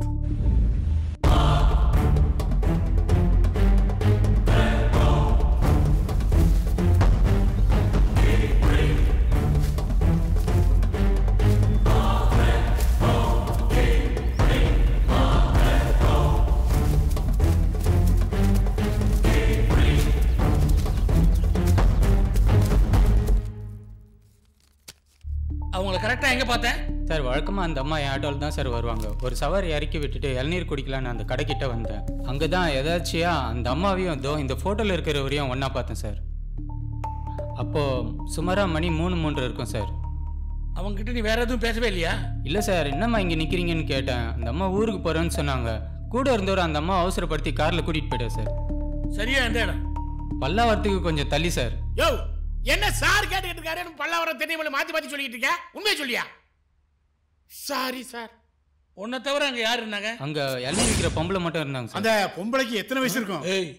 அவங்கள கரெக்டா எங்க பார்த்தேன் சார் வழக்கமாக அந்த அம்மா என் ஆட்டோவில் தான் சார் வருவாங்க ஒரு சவாரி இறக்கி விட்டுட்டு இளநீர் குடிக்கலான்னு அந்த கடைக்கிட்ட வந்தேன் அங்கே தான் எதாச்சியா அந்த அம்மாவையும் இதோ இந்த ஃபோட்டோவில் இருக்கிறவரையும் ஒன்றா பார்த்தேன் சார் அப்போது சுமாராக மணி மூணு மூன்று இருக்கும் சார் அவங்க கிட்ட நீ வேற எதுவும் பேசவே இல்லையா இல்லை சார் என்னம்மா இங்கே நிற்கிறீங்கன்னு கேட்டேன் அந்த அம்மா ஊருக்கு போகிறேன்னு சொன்னாங்க கூட இருந்தவர் அந்த அம்மா அவசரப்படுத்தி காரில் கூட்டிகிட்டு போயிட்டேன் சார் சரியா எந்த இடம் பல்லாவரத்துக்கு கொஞ்சம் தள்ளி சார் யோ என்ன சார் கேட்டுக்கிட்டு இருக்காரு பல்லாவரம் தென்னைமலை மாத்தி மாத்தி சொல்லிட்டு இருக்க உண்மையை சொல்லியா சாரி சார் உன்னை தவிர அங்க யார் இருந்தாங்க அங்கே இளநீர் விற்கிற பொம்பளை மட்டும் இருந்தாங்க சார் அந்த பொம்பளைக்கு எத்தனை வயசு இருக்கும் ஏய்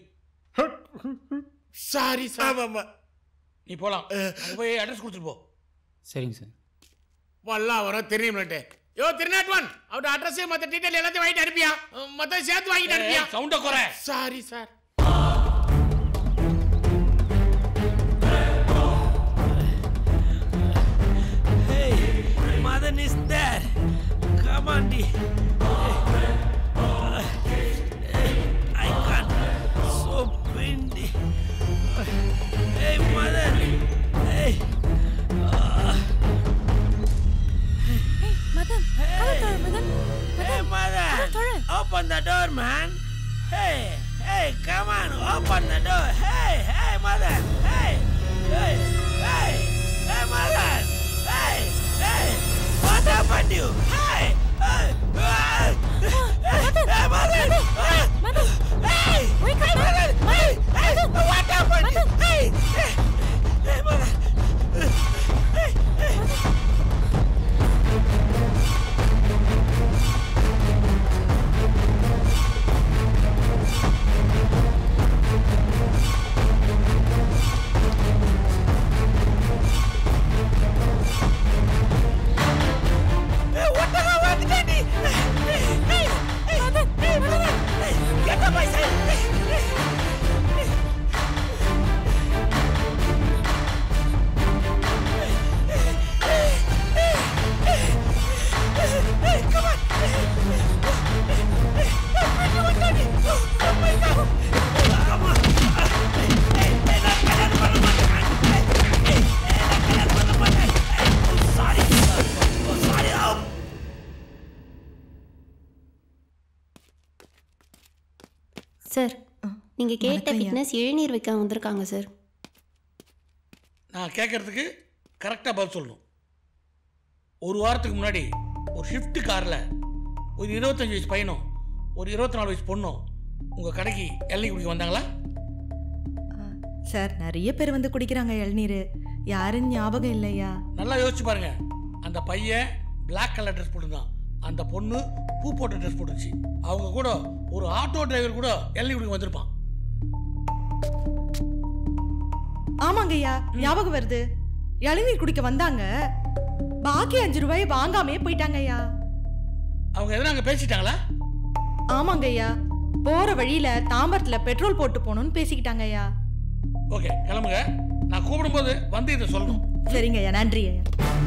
சாரி சார் நீ போலாம் அங்க போய் அட்ரஸ் கொடுத்துட்டு போ சரிங்க சார் பல்லாவரம் தென்னைமலை யோ திருநாட்வான் அவரோட அட்ரஸ் மத்த டீடைல் எல்லாத்தையும் வாங்கிட்டு அனுப்பியா மத்த சேர்த்து வாங்கிட்டு அனுப்பியா சவுண்ட குறை sorry sir Hey, Madan is there. Come on, D. I can't. So windy. Hey, Madan. Hey. Ah. Madan கதவு தொழ Madan Hey, Madan. Open the door, man. Hey, hey, come on. Open the door. Hey, hey, Madan. Hey, hey, hey, hey, Madan. Hey, hey. What happened to you? Hey, hey, hey. Hey, Madan. Madan. Hey, Wake up, hey, Madan. Hey, hey, what happened? to you? Hey, hey, hey, Madan. Hey, hey. Hey, what sir நீங்க கேட்ட வணக்கம் ஐயா. Fitness இளநீர் வைக்க வந்திருக்காங்க sir நான் கேட்கறதுக்கு கரெக்டாக பதில் சொல்லணும் ஒரு வாரத்துக்கு முன்னாடி ஒரு ஷிஃப்ட் காரில் ஒரு இருபத்தஞ்சு வயசு பையனும் ஒரு இருபத்தி நாலு வயசு பொண்ணும் உங்கள் கடைக்கு எல்லை குடிக்க வந்தாங்களா சார் நிறைய பேர் வந்து குடிக்கிறாங்க இளநீர் யாருன்னு ஞாபகம் இல்லையா நல்லா யோசிச்சு பாருங்க அந்த பையன் Black கலர் ட்ரெஸ் போட்டிருந்தான் அந்த பொண்ணு பூ போட்ட ட்ரெஸ் போட்டுருச்சு அவங்க கூட ஒரு ஆட்டோ டிரைவர் கூட எல்லை குடிக்க வந்திருப்பான் ஆமாங்க ஐயா ஞாபகம் வருது இளநீர் குடிக்க வந்தாங்க பாக்கி அஞ்சு ரூபாய் வாங்காமே போயிட்டாங்க ஐயா அவங்க எதனா அங்கே பேசிட்டாங்களா ஆமாங்க ஐயா போற வழியில தாம்பரத்துல பெட்ரோல் போட்டு போகணும்னு பேசிக்கிட்டாங்க ஐயா ஓகே கிளம்புங்க நான் கூப்பிடும்போது வந்து இதை சொல்லணும் சரிங்க ஐயா நன்றி ஐயா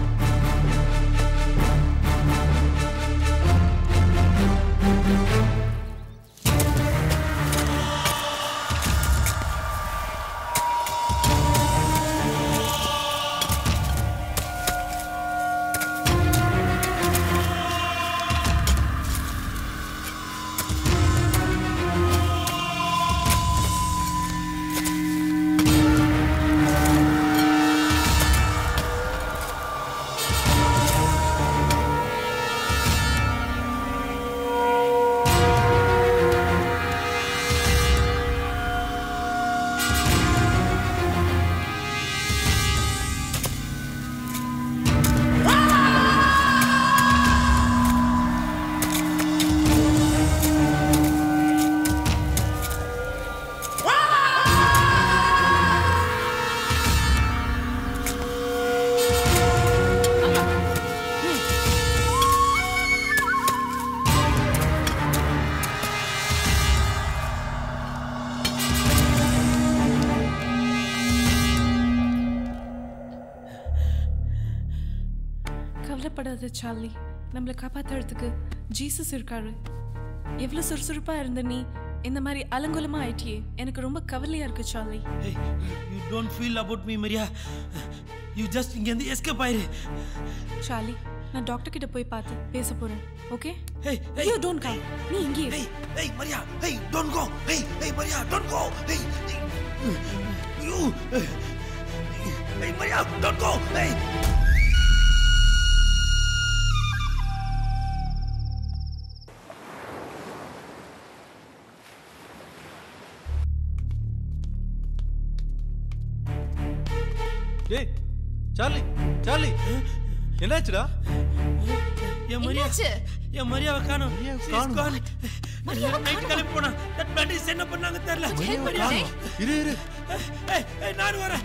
கவலைப்படாத சார்லி நம்மளை காப்பாத்துறதுக்கு ஜீசஸ் இருக்காரு எவ்வளவு சுறுசுறுப்பா இருந்த நீ இந்த மாதிரி அலங்கோலமா ஆயிட்டியே எனக்கு ரொம்ப கவலையா இருக்கு Charlie you don't feel about me Maria you just இங்கேருந்து எஸ்கேப் ஆயிரு சார்லி நான் டாக்டர் கிட்ட போய் பார்த்து பேச போறேன் okay Hey, hey. You don't come நீ இங்கே Hey, hey, Maria, hey, don't go. Hey, hey, Maria, don't go. Hey, hey, you. Hey, Maria, don't go. Hey. டேய் சார்லி சார்லி என்னாச்சுடா என் மரியா என்னாச்சு? என் மரியாவை காணோம் காணோம். நைட் கிளம்பி போனா தட் பேண்டிஸ் என்ன பண்ணாங்க தெரியல மரியாவை மரியா காணோம். இரு இரு ஏய், ஏய், நான் வரேன்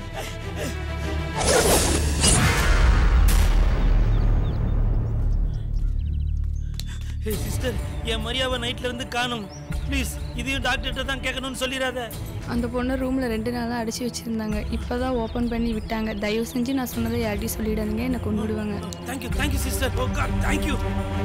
ஹே சிஸ்டர் என் மரியாவை நைட்ல இருந்து காணும் ப்ளீஸ் இதையும் டாக்டர்கிட்ட தான் கேட்கணும்னு சொல்லிடாத அந்த பொண்ணை ரூமில் ரெண்டு நாளாக அடைச்சி வச்சுருந்தாங்க இப்போ தான் ஓப்பன் பண்ணி விட்டாங்க தயவு செஞ்சு நான் சொன்னதை யார்ட்டையும் சொல்லிடாதீங்க என்னை கொண்டு விடுவாங்க thank you thank you sister oh God thank you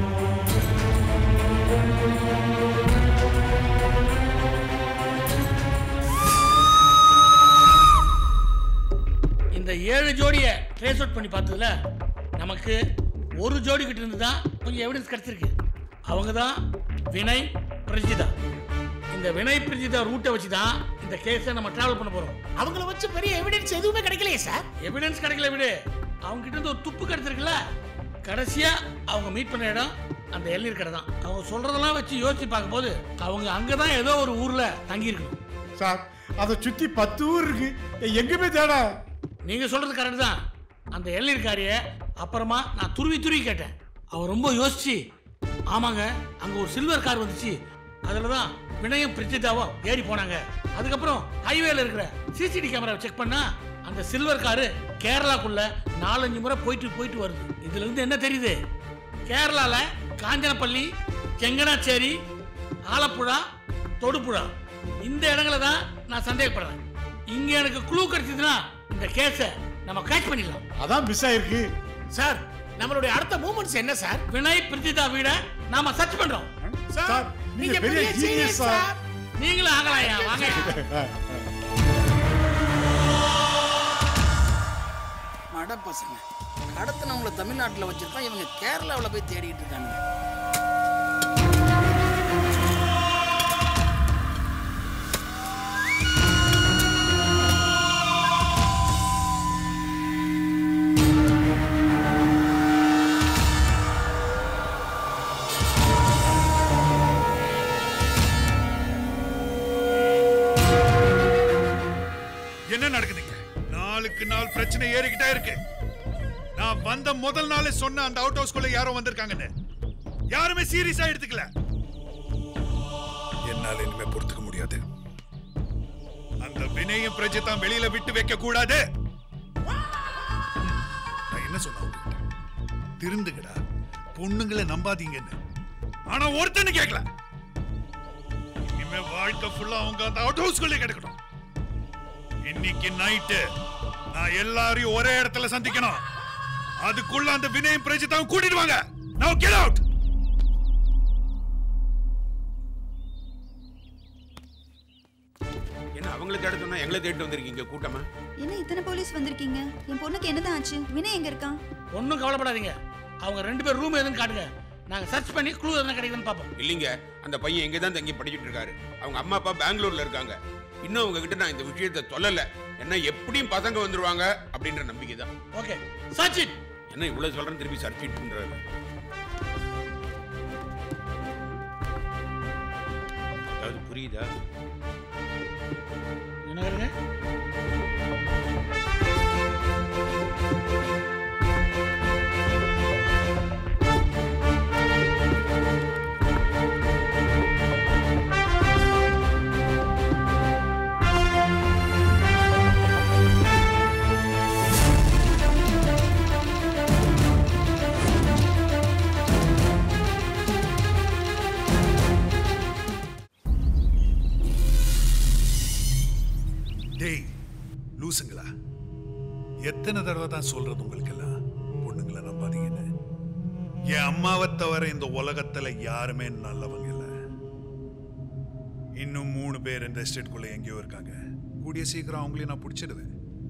இந்த ஏழு ஜோடியை ட்ரேஸ் அவுட் பண்ணி பார்த்ததுல நமக்கு ஒரு ஜோடி கிட்ட இருந்து தான் கொஞ்சம் எவிடன்ஸ் கிடைச்சிருக்கு அவங்க தான் வினய் பிரஜிதா இந்த வினய் பிரஜிதா ரூட்டை வச்சு தான் இந்த கேஸை நம்ம டிராவல் பண்ண போறோம் அவங்கள வச்சு பெரிய எவிடன்ஸ் எதுவுமே கிடைக்கலையே சார் எவிடன்ஸ் கிடைக்கல விடு அவங்க கிட்ட இருந்து ஒரு துப்பு கிடைச்சிருக்குல்ல கடைசியா அவங்க மீட் பண்ண இடம் அந்த எல்நீர் கடை தான் அவங்க சொல்றதெல்லாம் வச்சு யோசிச்சு பார்க்கும்போது அவங்க அங்கதான் ஏதோ ஒரு ஊர்ல தங்கி இருக்கணும் சார் அதை சுத்தி பத்து ஊர் இருக்கு எங்குமே தேட நீங்க சொல்றது கரெக்ட் தான் அந்த எல்நீர்காரிய அப்புறமா நான் துருவி துருவி கேட்டேன் அவ ரொம்ப யோசிச்சு ஆமாங்க அங்க ஒரு சில்வர் கார் வந்துச்சு அதுல தான் வினயம் பிரிச்சிதாவும் ஏறி போனாங்க அதுக்கப்புறம் ஹைவேல இருக்கிற சிசிடி கேமரா செக் பண்ணா அந்த சில்வர் காரு கேரளாக்குள்ள நாலஞ்சு முறை போயிட்டு போயிட்டு வருது இதுல இருந்து என்ன தெரியுது கேரளால காஞ்சனப்பள்ளி செங்கனாச்சேரி ஆலப்புழா தொடுப்புழா இந்த இடங்கள தான் நான் சந்தேகப்படுறேன் இங்க எனக்கு க்ளூ கிடைச்சதுன்னா இந்த கேஸை நம்ம கேட்ச் பண்ணிடலாம் அதான் மிஸ் ஆயிருக்கு சார் நம்மளுடைய அடுத்த மூமெண்ட்ஸ் என்ன சார் வினய் பிரித்திதா வீட நாம சர்ச் பண்றோம் சார் நீங்க பெரிய ஜீனியஸ் சார் நீங்களும் ஆகலாயா வாங்க மட பசங்க கடத்தினவங்கள தமிழ்நாட்டில் வச்சிருக்கோம் இவங்க கேரளாவில் போய் தேடிட்டு இருக்காங்க நாளுக்கு நாள் பிரச்சனை ஏறிக்கிட்டே இருக்கு நான் வந்த முதல் நாளே சொன்ன அந்த அவுட் ஹவுஸ்குள்ள யாரோ வந்திருக்காங்கன்னு யாருமே சீரியஸா எடுத்துக்கல என்னால இனிமே பொறுத்துக்க முடியாது அந்த வினயம் பிரஜிதான் வெளியில விட்டு வைக்க கூடாது நான் என்ன சொன்ன உங்ககிட்ட? திருந்துங்கடா பொண்ணுங்களை நம்பாதீங்கன்னு ஆனா ஒருத்தன்னு கேட்கல இனிமே வாழ்க்கை ஃபுல்லா அவங்க அந்த அவுட் ஹவுஸ்குள்ளே கிடக்கணும் இன்னைக்கு நைட்டு நான் எல்லாரையும் ஒரே இடத்துல சந்திக்கணும் அதுக்குள்ள அந்த வினயம் பிரஜிதாவும் கூட்டிட்டு வாங்க நவ கெட் அவுட் என்ன அவங்கள தேட சொன்னா எங்களை தேடிட்டு வந்திருக்கீங்க கூட்டமா என்ன இத்தனை போலீஸ் வந்திருக்கீங்க என் பொண்ணுக்கு என்னதான் ஆச்சு வினய் எங்க இருக்கான் ஒன்றும் கவலைப்படாதீங்க அவங்க ரெண்டு பேர் ரூம் எதுன்னு காட்டுங்க நாங்கள் சர்ச் பண்ணி க்ளூ எதுனா கிடைக்குதுன்னு பார்ப்போம் இல்லைங்க அந்த பையன் எங்க தான் தங்கி படிச்சுட்டு இருக்காரு அவங்க அம்மா அப்பா பெங்களூர்ல இருக்காங்க இன்னும் அவங்க கிட்ட நான் இந்த விஷயத்தை சொல்லல என்ன எப்படியும் பசங்க வந்துருவாங்க அப்படின்ற நம்பிக்கை தான் ஓகே சச்சின் என்ன இவ்வளவு சொல்றேன் திருப்பி சர்ச்சிட் பண்றாரு அதாவது புரியுதா என்ன டேய் லூசுங்களா எத்தனை தடவை தான் சொல்றது உங்களுக்கெல்லாம் பொண்ணுங்களை நம்பாதீங்கன்னு என் அம்மாவை தவிர இந்த உலகத்துல யாருமே நல்லவங்க இல்ல இன்னும் மூணு பேர் இந்த எஸ்டேட்குள்ள எங்கேயோ இருக்காங்க கூடிய சீக்கிரம் அவங்களையும் நான் பிடிச்சிடுவேன்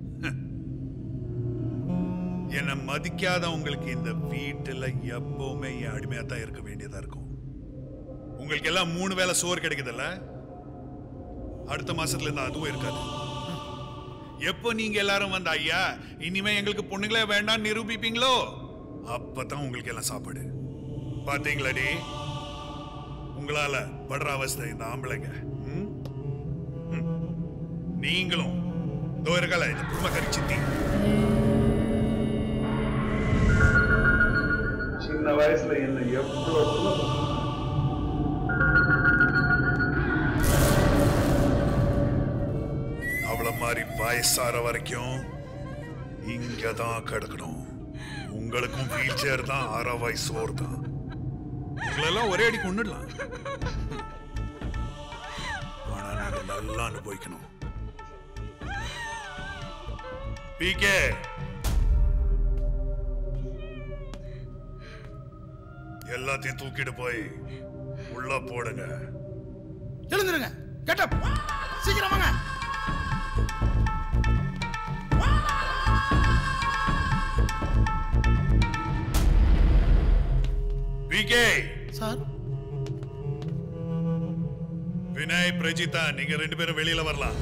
என்னை மதிக்காதவங்களுக்கு இந்த வீட்டுல எப்பவுமே என் அடிமையா தான் இருக்க வேண்டியதா இருக்கும் உங்களுக்கு எல்லாம் மூணு வேளை சோறு கிடைக்குதுல்ல அடுத்த மாசத்துல இருந்து அதுவும் இருக்காது எப்போ நீங்க எல்லாரும் வந்த ஐயா இனிமே எங்களுக்கு பொண்ணுங்களே வேண்டாம் நிரூபிப்பீங்களோ அப்பதான் உங்களுக்கு எல்லாம் சாப்பாடு பாத்தீங்களாடி உங்களால படுற அவஸ்தை இந்த ஆம்பளைங்க ம்? ம். நீங்களும் இதோ இருக்கல இந்த குடும்பக்காரி சித்தி சின்ன வயசுல என்ன எவ்வளவு அவளை மாதிரி வயசாற வரைக்கும் இங்க தான் கிடக்கணும் உங்களுக்கும் வீல் சேர் தான் ஆறாவாய் சோறு தான் உங்களெல்லாம் ஒரே அடி கொண்டுடலாம் ஆனா நீங்க நல்லா அனுபவிக்கணும் பிகே எல்லாத்தையும் தூக்கிட்டு போய் உள்ள போடுங்க எழுந்துருங்க கெட்டப் சீக்கிரம் வாங்க பிகே சார் வினய் பிரஜிதா நீங்க ரெண்டு பேரும் வெளியில வரலாம்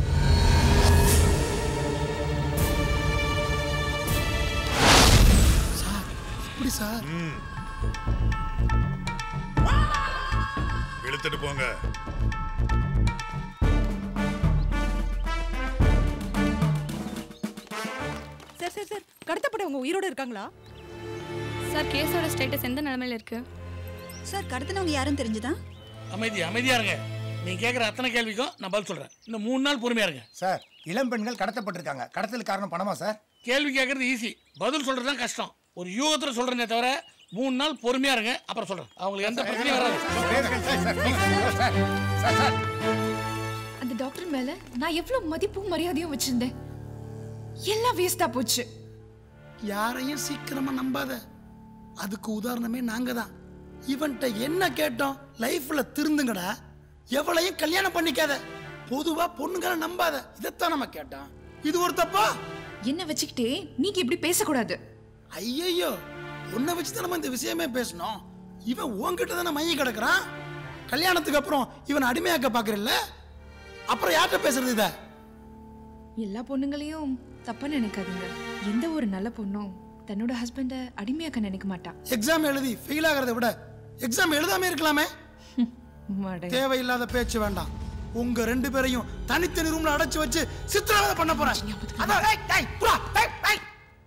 எப்படி சார் இழுத்துட்டு போங்க சார் சார் சார் கடத்தப்பட்டவங்க உயிரோட இருக்காங்களா சார் கேஸோட ஸ்டேட்டஸ் எந்த நிலமையில இருக்கு சார் கடத்தினவங்க யாருன்னு தெரிஞ்சுதா அமைதி அமைதியா இருங்க நீ கேட்குற அத்தனை கேள்விக்கும் நான் பதில் சொல்றேன் இன்னும் மூணு நாள் பொறுமையா இருங்க சார் இளம் பெண்கள் கடத்தப்பட்டிருக்காங்க கடத்தலுக்கு காரணம் பணமா சார் கேள்வி கேட்கறது ஈஸி பதில் சொல்றது தான் கஷ்டம் ஒரு யூகத்தில் சொல்றேனே தவிர மூணு நாள் பொறுமையா இருங்க அப்புறம் சொல்றேன் அவங்களுக்கு எந்த பிரச்சனையும் வராது அந்த டாக்டர் மேல நான் எவ்வளவு மதிப்பும் மரியாதையும் வச்சிருந்தேன் எல்லாம் வேஸ்டா போச்சு யாரையும் சீக்கிரமா நம்பாத அதுக்கு உதாரணமே நாங்க தான் இவன்கிட்ட என்ன கேட்டோம் லைஃப்ல திருந்துங்கடா எவளையும் கல்யாணம் பண்ணிக்காத பொதுவா பொண்ணுங்களை நம்பாத இதைத்தான் நம்ம கேட்டோம் இது ஒரு தப்பா என்ன வச்சுக்கிட்டே நீங்க இப்படி பேசக்கூடாது ஐயையோ உன்னை வச்சு தான் நம்ம இந்த விஷயமே பேசணும் இவன் உன்கிட்ட தானே மைய கிடக்குறான் கல்யாணத்துக்கு அப்புறம் இவன் அடிமையாக்க பாக்குறல்ல அப்புறம் யார்கிட்ட பேசுறது இத எல்லா பொண்ணுங்களையும் தப்பா நினைக்காதீங்க எந்த ஒரு நல்ல பொண்ணும் தன்னோட ஹஸ்பண்ட அடிமையாக்க நினைக்க மாட்டா எக்ஸாம் எழுதி ஃபெயில் ஆகிறத விட எக்ஸாம் எழுதாம இருக்கலாமே மடை. தேவையில்லாத பேச்சு வேண்டாம் உங்க ரெண்டு பேரையும் தனித்தனி ரூம்ல அடைச்சு வச்சு சித்திரவதை பண்ண போறேன் அதான் ஏய், ஏய், புறா, ஏய், ஏய்.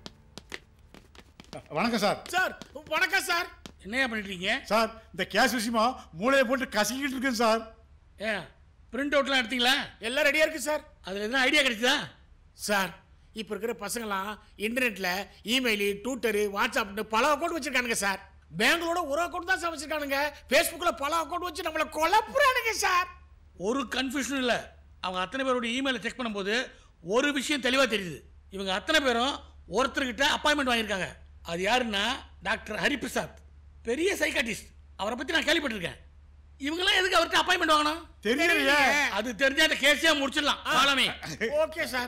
வணக்கம் சார் சார் வணக்கம் சார் என்னையா பண்ணிட்டு இருக்கீங்க சார் இந்த கேஸ் விஷயமா மூளையை போட்டு கசக்கிட்டு இருக்கேன் சார் ஏ பிரிண்ட் அவுட்லாம் எடுத்தீங்களா எல்லாம் ரெடியா இருக்கு சார் அதில் எதுவும் ஐடியா கிடைச்சதா சார் இப்போ இருக்கிற பசங்களாம் இன்டர்நெட்ல இமெயில் ட்விட்டரு வாட்ஸ்அப்னு பல அக்கௌண்ட் வச்சிருக்கானுங்க சார் பேங்களோட ஒரு அக்கௌண்ட் தான் சார் வச்சிருக்கானுங்க ஃபேஸ்புக்கில் பல அக்கௌண்ட் வச்சு நம்மளை குழப்புறானுங்க சார் ஒரு கன்ஃபியூஷன் இல்லை அவங்க அத்தனை பேரோட இமெயிலை செக் பண்ணும்போது ஒரு விஷயம் தெளிவாக தெரியுது இவங்க அத்தனை பேரும் ஒருத்தர்கிட்ட அப்பாயின்மெண்ட் வாங்கியிருக்காங்க அது யாருன்னா டாக்டர் ஹரிபிரசாத் பெரிய சைக்காட்டிஸ்ட் அவரை பற்றி நான் கேள்விப்பட்டிருக்கேன் இவங்கெல்லாம் எதுக்கு அவர்கிட்ட அப்பாயின்மெண்ட் வாங்கணும் தெரியலையே. அது தெரிஞ்சா அந்த கேஸே முடிச்சிடலாம் காலமே ஓகே சார்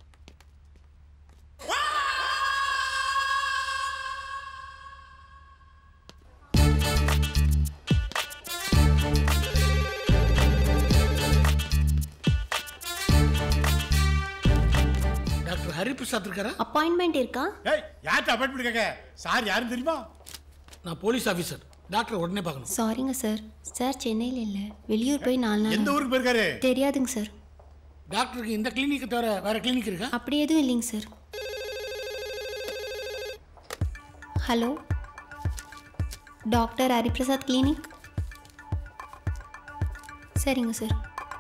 டாக்டர் ஹரிபிரசாத் இருக்காரா அப்பாயின்மெண்ட் இருக்கா ஏய் யார்கிட்ட அப்பாயின்மெண்ட் கேட்க சார் யாருன்னு தெரியுமா நான் போலீஸ் ஆஃபீஸர் டாக்டர் உடனே பார்க்கணும் சாரிங்க சார் சார் சென்னையில் இல்லை வெளியூர் போய் நாலு நாள் எந்த ஊருக்கு போயிருக்காரு? தெரியாதுங்க சார் டாக்டருக்கு இந்த கிளினிக்கு தவிர வேற கிளினிக் இருக்கா அப்படி எதுவும் இல்லைங்க sir hello doctor Hariprasad clinic சரிங்க சார்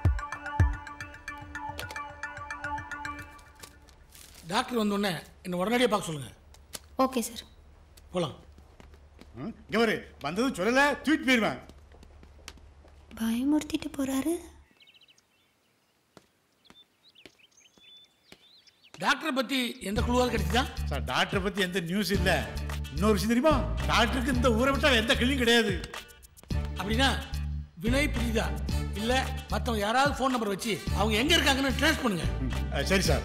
டாக்டர் வந்தோடனே என்னை உடனடியாக பார்க்க சொல்லுங்க ஓகே சார் போகலாம் இங்க பாரு வந்ததும் சொல்லல தூக்கிட்டு போயிருவேன் பயமுறுத்திட்டு போறாரு டாக்டரை பற்றி எந்த குழுவாவது கிடைச்சதா சார் டாக்டரை பத்தி எந்த நியூஸ் இல்ல இன்னொரு விஷயம் தெரியுமா டாக்டருக்கு இந்த ஊரை விட்டா எந்த கிளியும் கிடையாது அப்படின்னா வினய் பிரிதா இல்லை மற்றவங்க யாராவது ஃபோன் நம்பர் வச்சு அவங்க எங்கே இருக்காங்கன்னு ட்ரேஸ் பண்ணுங்க அஹ், சரி sir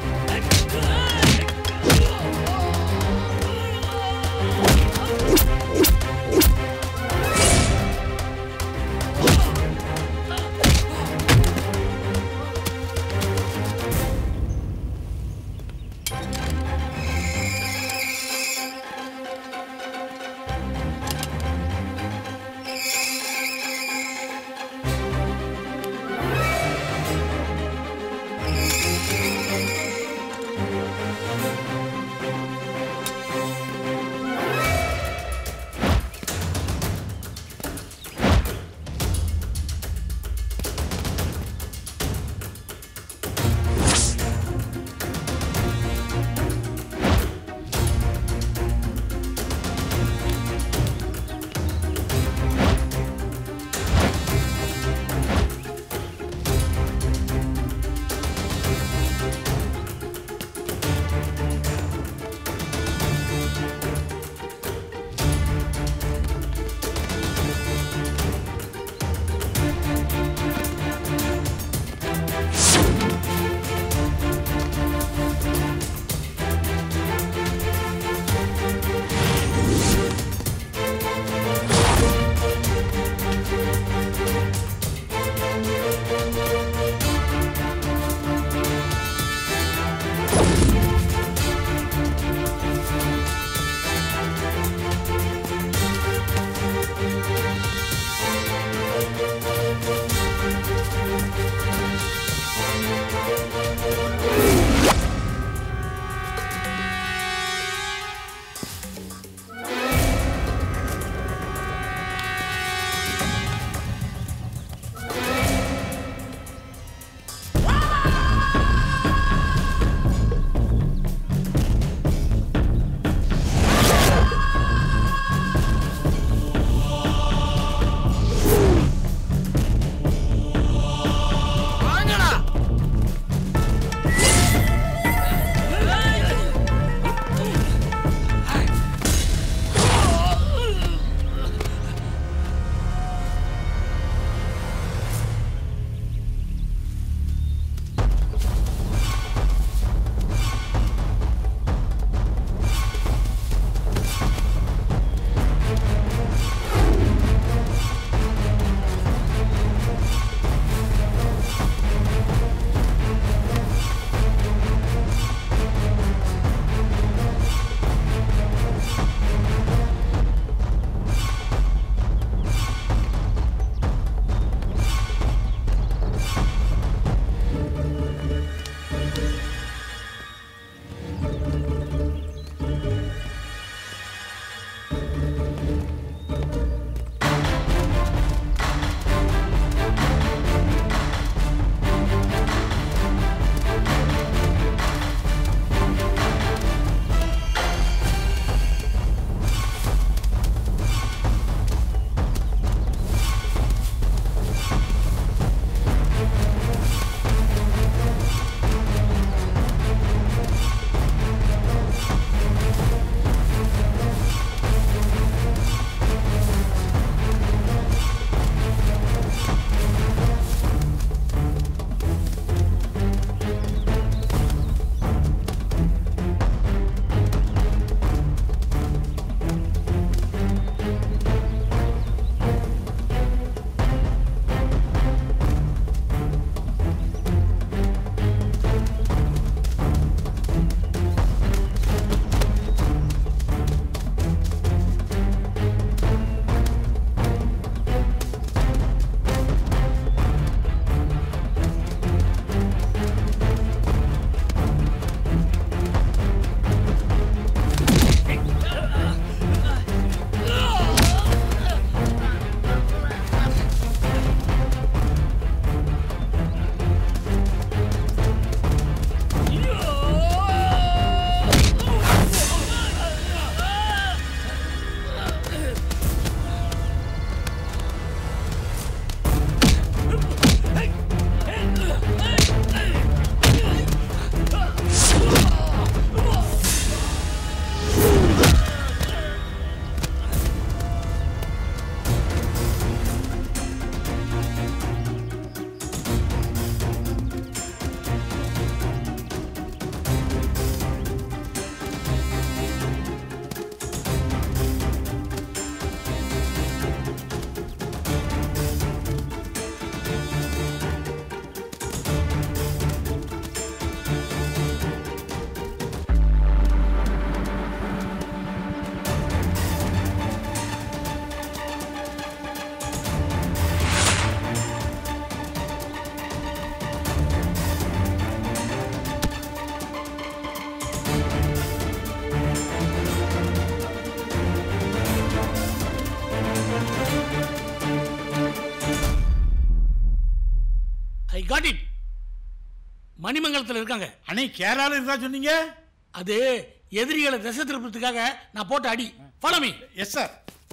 ah I got it மணிமங்கலத்தில் இருக்காங்க அன்னை கேரளால இருந்தா சொன்னீங்க அது எதிரிகளை திசை திருப்பத்துக்காக நான் போட்ட அடி follow me yes sir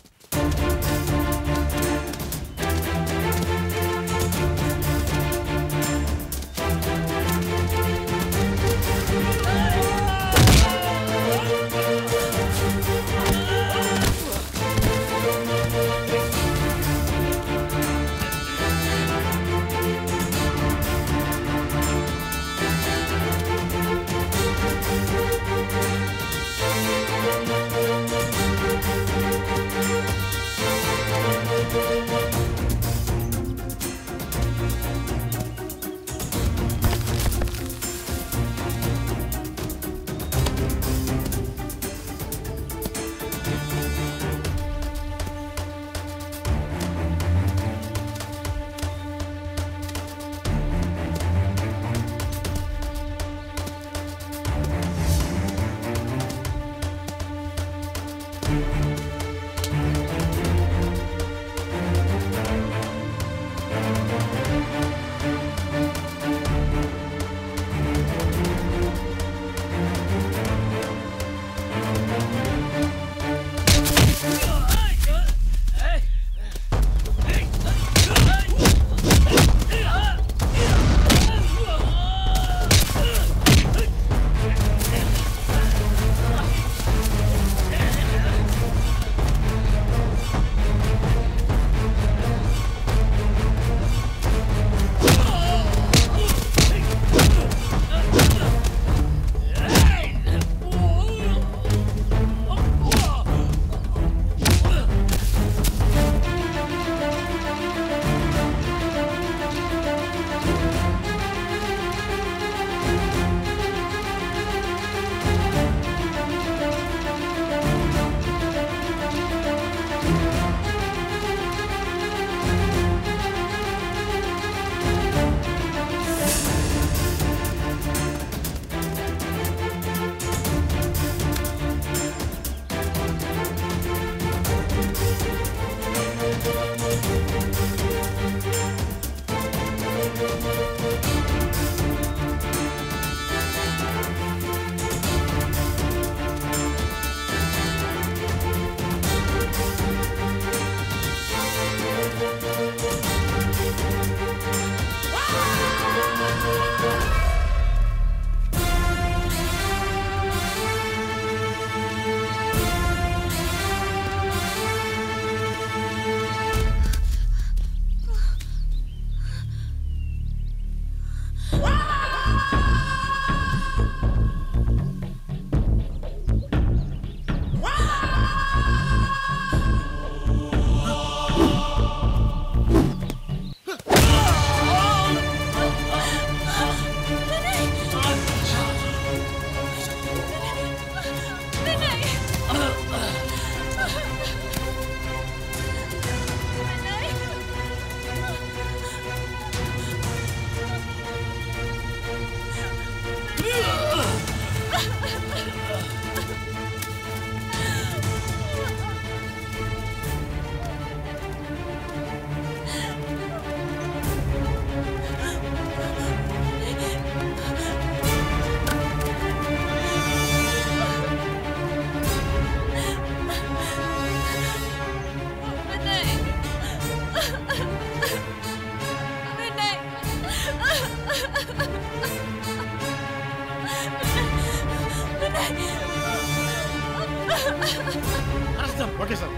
okay sir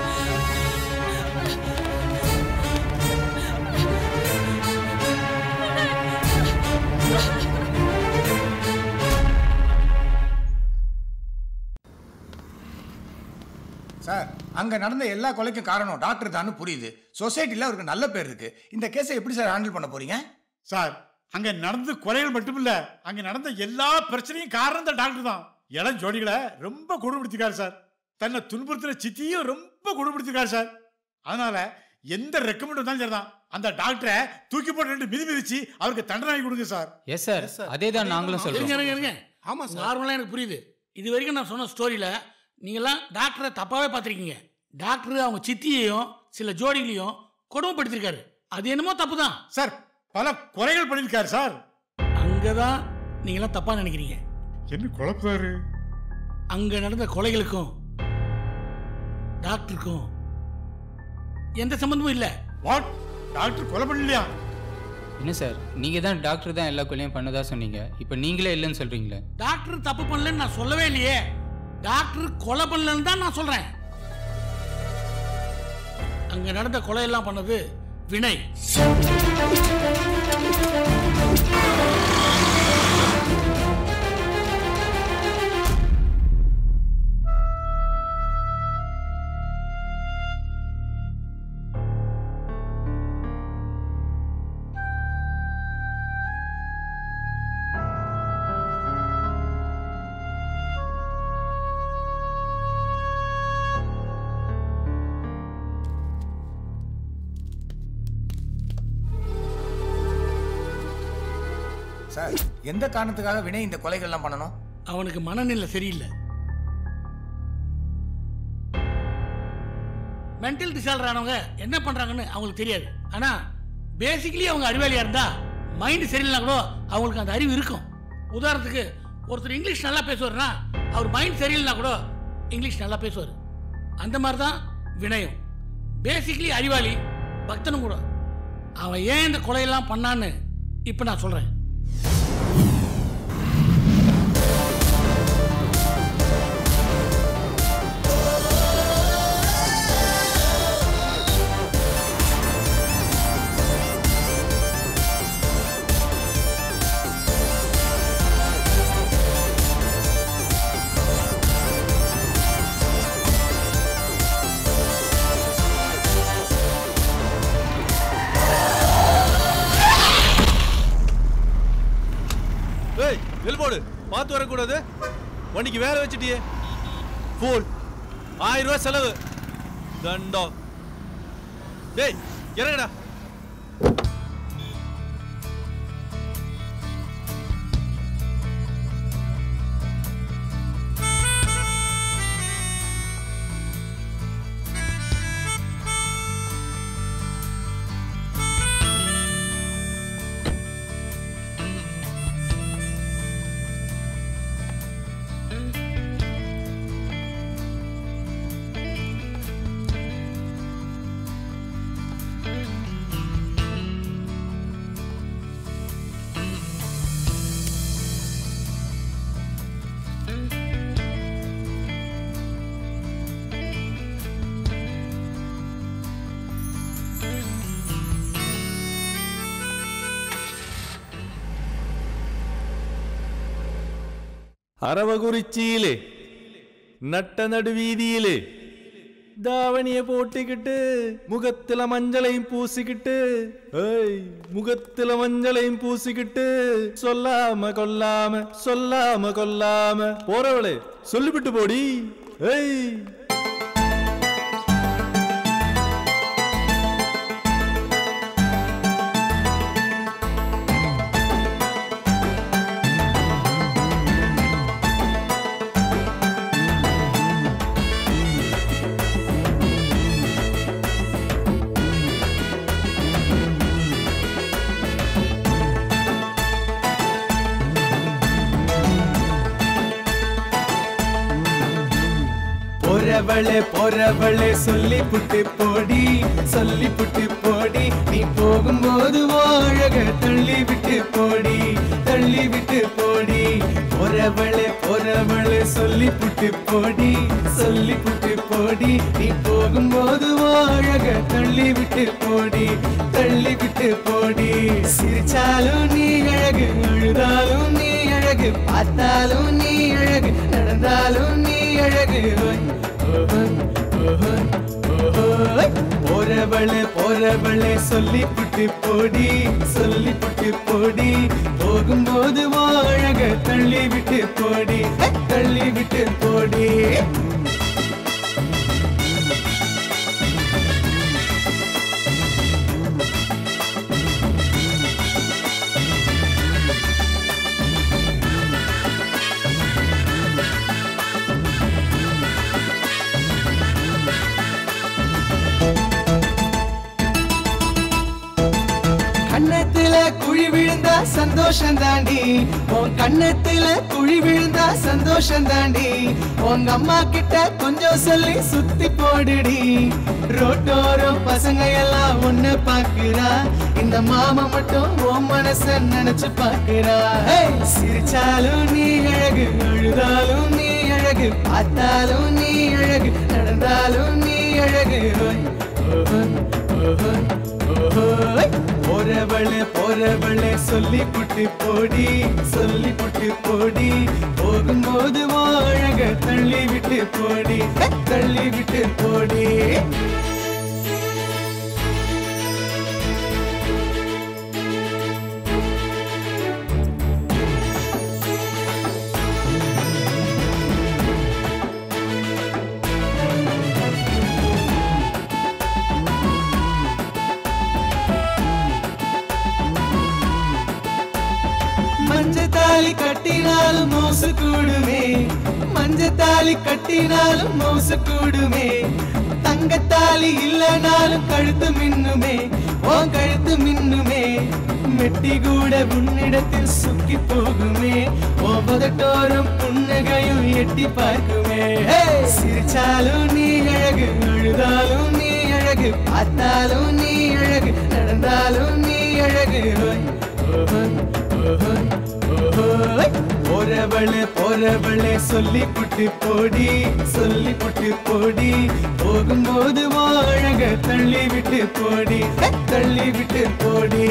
sir அங்க நடந்த எல்லா கொலைக்கும் காரணம் டாக்டர் தான் புரியுது சொசைட்டில அவருக்கு நல்ல பேர் இருக்கு இந்த கேஸை எப்படி சார் ஹேண்டில் பண்ண போறீங்க சார் அங்க நடந்த கொலைகள் மட்டும் இல்ல அங்க நடந்த எல்லா பிரச்சனையும் காரணம் இந்த டாக்டர் தான் இளம் ஜோடிகளை ரொம்ப கொடுமைப்படுத்திருக்காரு சார் தன்னை துன்புறுத்துற சித்தியும் ரொம்ப கொடுமைப்படுத்திருக்காரு சார் அதனால எந்த ரெக்கமெண்ட் வந்தாலும் சரிதான் அந்த டாக்டரை தூக்கி போட்டு ரெண்டு மிதி மிதிச்சு அவருக்கு தண்டனை வாங்கி கொடுங்க சார் எஸ் சார் அதே தான் நாங்களும் இருங்க சொல்றோம் இருங்க இருங்க ஆமா சார் நார்மலாக எனக்கு புரியுது இது வரைக்கும் நான் சொன்ன ஸ்டோரியில் நீங்கள்லாம் டாக்டரை தப்பாகவே பார்த்துருக்கீங்க டாக்டர் அவங்க சித்தியையும் சில ஜோடிகளையும் கொடுமைப்படுத்திருக்காரு அது என்னமோ தப்பு தான் சார் பல கொலைகள் பண்ணியிருக்காரு சார் அங்கதான் நீங்களாம் தப்பா நினைக்கிறீங்க என்ன குழப்பாரு அங்க நடந்த கொலைகளுக்கும் டாக்டருக்கும் எந்த சம்பந்தமும் இல்ல வாட் டாக்டர் கொலை பண்ணலையா என்ன சார் நீங்கள் தான் டாக்டர் தான் எல்லா கொலையும் பண்ணதா சொன்னீங்க இப்போ நீங்களே இல்லைன்னு சொல்கிறீங்களே டாக்டர் தப்பு பண்ணலன்னு நான் சொல்லவே இல்லையே டாக்டர் கொலை பண்ணலன்னு தான் நான் சொல்றேன் அங்க நடந்த கொலையெல்லாம் பண்ணது வினய் சார் எந்த காரணத்துக்காக வினய் இந்த கொலைகள்லாம் பண்ணணும் அவனுக்கு மனநிலை சரியில்லை மென்டல் டிசார்டர் ஆனவங்க என்ன பண்றாங்கன்னு அவங்களுக்கு தெரியாது ஆனா பேசிக்கலி அவங்க அறிவாளியா இருந்தா மைண்ட் சரியில்லைனா கூட அவங்களுக்கு அந்த அறிவு இருக்கும் உதாரணத்துக்கு ஒருத்தர் இங்கிலீஷ் நல்லா பேசுவார்னா அவர் மைண்ட் சரியில்லைனா கூட இங்கிலீஷ் நல்லா பேசுவார் அந்த மாதிரி தான் வினயம் பேசிக்கலி அறிவாளி பக்தனும் கூட அவன் ஏன் இந்த கொலையெல்லாம் பண்ணான்னு இப்போ நான் சொல்றேன் ஏய் எல்போடு பார்த்து வரக்கூடாது வண்டிக்கு வேற வச்சுட்டியே ஃபோல் ஆயிரம் ரூபாய் செலவு தண்டம் டேய் இறங்கடா அரவகுறிச்சியிலே நட்ட நடுவீதியிலே தாவணிய போட்டுக்கிட்டு முகத்துல மஞ்சளையும் பூசிக்கிட்டு ஏய் முகத்துல மஞ்சளையும் பூசிக்கிட்டு சொல்லாம கொல்லாம சொல்லாம கொல்லாம போறவளே சொல்லிவிட்டு போடி ஏய் போறவளே போறவளே சொல்லி புட்டு போடி சொல்லி புட்டு போடி நீ போகும்போது வாழக தள்ளி விட்டு போடி தள்ளி விட்டு போடி போறவளே போறவளே சொல்லி புட்டு போடி சொல்லி புட்டு போடி நீ போகும்போது வாழக தள்ளி விட்டு போடி தள்ளி விட்டு போடி சிரிச்சாலும் நீ அழகு அழுதாலும் நீ அழகு பார்த்தாலும் நீ அழகு நடந்தாலும் நீ அழகு ஓய், ஓஹோய், ஓஹோய், ஓஹோய். போறவளே போறவளே சொல்லி புட்டு போடி சொல்லி புட்டு போடி போகும்போது வாழக தள்ளி விட்டு போடி தள்ளி விட்டு போடி கண்ணத்துல விழுந்தா சந்தோஷம் தாண்டி உன் கண்ணத்துல குழி விழுந்தா சந்தோஷம் தாண்டி உங்க அம்மா கிட்ட கொஞ்சம் சொல்லி சுத்தி போடுடி ரோட்டோரம் பசங்க எல்லாம் ஒண்ணு பாக்குறா இந்த மாமா மட்டும் உன் மனச நினைச்சு பாக்குறா Hey! சிரிச்சாலும் நீ அழகு அழுதாலும் நீ அழகு பார்த்தாலும் நீ அழகு நடந்தாலும் நீ அழகு ஓய், ஓஹோய், ஓஹோய், ஓஹோய். போறவளே போறவளே சொல்லி புட்டு போடி சொல்லி புட்டு போடி போகும்போது உன் அழக தள்ளி விட்டு போடி தள்ளி விட்டு போடி மஞ்ச தாலி கட்டினாலும் மோசு கூடுமே மஞ்ச தாலி கட்டினாலும் மோசு கூடுமே தங்க தாலி இல்லனாலும் கழுத்து மின்னுமே உன் கழுத்து மின்னுமே மெட்டி கூட உன்னிடத்தில் சுக்கி போகுமே உன் பதட்டோரம் புன்னகையும் எட்டி பார்க்குமே Hey! சிரிச்சாலும் நீ அழகு அழுதாலும் நீ அழகு பார்த்தாலும் நீ அழகு நடந்தாலும் நீ அழகு ஓய், ஓஹோய், ஓஹோய், ஓஹோய். போறவளே போறவளே சொல்லி புட்டு போடி சொல்லி புட்டு போடி போகும்போது உன் அழக தள்ளி விட்டு போடி தள்ளி விட்டு போடி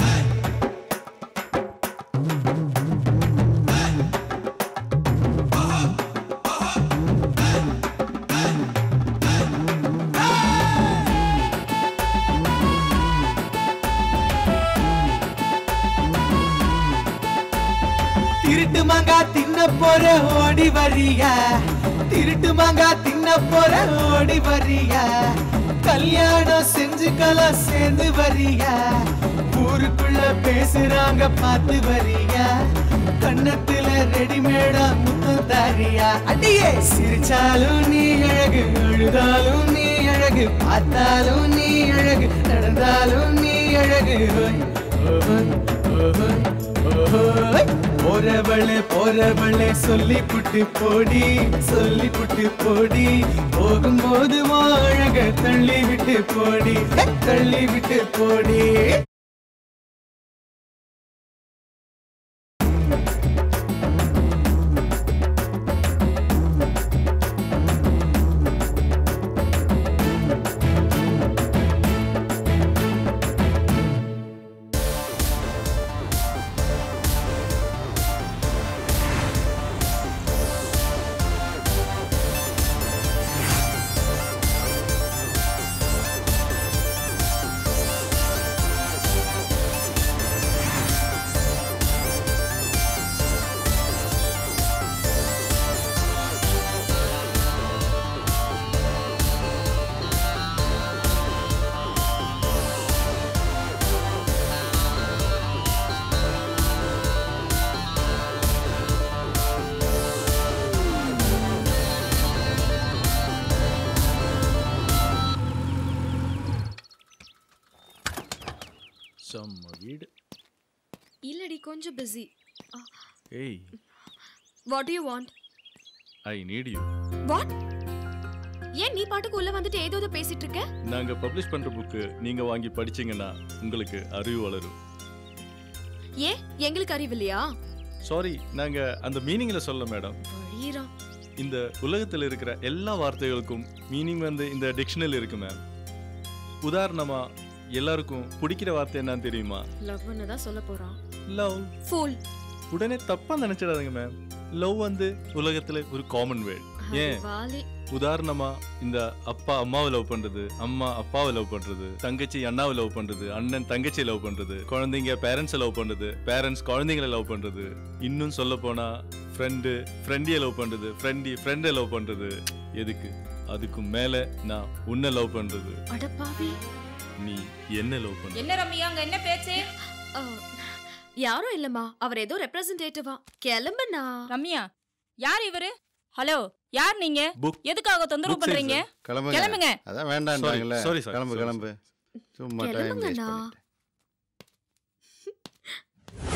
திருட்டு மாங்கா தின்ன போற ஓடி வரியா திருட்டு மாங்கா தின்ன போற ஓடி வரியா கல்யாணம் செஞ்சுக்கலாம் சேர்ந்து வரியா ஊருக்குள்ள பேசுறாங்க பார்த்து வரியா கண்ணத்துல ரெடிமேடா முத்தம் தாரியா அடியே சிரிச்சாலும் நீ அழகு அழுதாலும் நீ அழகு பார்த்தாலும் நீ அழகு நடந்தாலும் நீ அழகு ஓய், ஓஹோய், ஓஹோய், ஓஹோய். போறவளே போறவளே சொல்லி புட்டு போடி சொல்லி புட்டு போடி போகும்போது உன் அழக தள்ளி விட்டு போடி தள்ளி விட்டு போடி செம்ம வீடு இல்லடி கொஞ்சம் பிஸி ஏய் what you want I need you what ஏன் நீ பாட்டுக்கு உள்ள வந்துட்டு ஏதோ ஏதோ பேசிட்டு இருக்க நாங்க பப்ளிஷ் பண்ற புக்கு நீங்க வாங்கி படிச்சீங்கன்னா உங்களுக்கு அறிவு வளரும் ஏன் எங்களுக்கு அறிவில்லையா சாரி நாங்க அந்த மீனிங்ல சொல்ல மேடம் வழிரா இந்த உலகத்தில் இருக்கிற எல்லா வார்த்தைகளுக்கும் மீனிங் வந்து இந்த டிக்ஷனரி இருக்கு மேம் உதாரணமா எல்லாருக்கும் பிடிக்கிற வார்த்தை என்னன்னு தெரியுமா லவ்னு தான் சொல்ல போறான் லவ் ஃபூல் உடனே தப்பா நினைச்சிடாதீங்க மேம் லவ் வந்து உலகத்துல ஒரு காமன் வேர்ட் ஏன் வாலி உதாரணமா இந்த அப்பா அம்மாவை லவ் பண்றது அம்மா அப்பாவை லவ் பண்றது தங்கச்சி அண்ணாவை லவ் பண்றது அண்ணன் தங்கச்சியை லவ் பண்றது குழந்தைங்க பேரண்ட்ஸை லவ் பண்றது பேரண்ட்ஸ் குழந்தைங்களை லவ் பண்றது இன்னும் சொல்ல போனா ஃப்ரெண்டு ஃப்ரெண்டியை லவ் பண்றது ஃப்ரெண்டி ஃப்ரெண்டை லவ் பண்றது எதுக்கு அதுக்கு மேல நான் உன்னை லவ் பண்றது அடப்பாவி நீ என்ன லவ் பண்ற என்ன ரம்யா அங்க என்ன பேச்சு யாரும் இல்லம்மா அவர் ஏதோ ரெப்ரசன்டேட்டிவா கிளம்புனா ரம்யா யார் இவரு ஹலோ யார் நீங்க Book- எதுக்காக தொந்தரவு book side, பண்றீங்க sir. கிளம்புங்க கிளம்புங்க அதான் வேண்டான்றாங்கல்ல Sorry, sorry, sir. கிளம்பு Sorry, கிளம்பு சும்மா டைம் வேஸ்ட் கிளம்புங்கண்ணா பண்ணிட்டு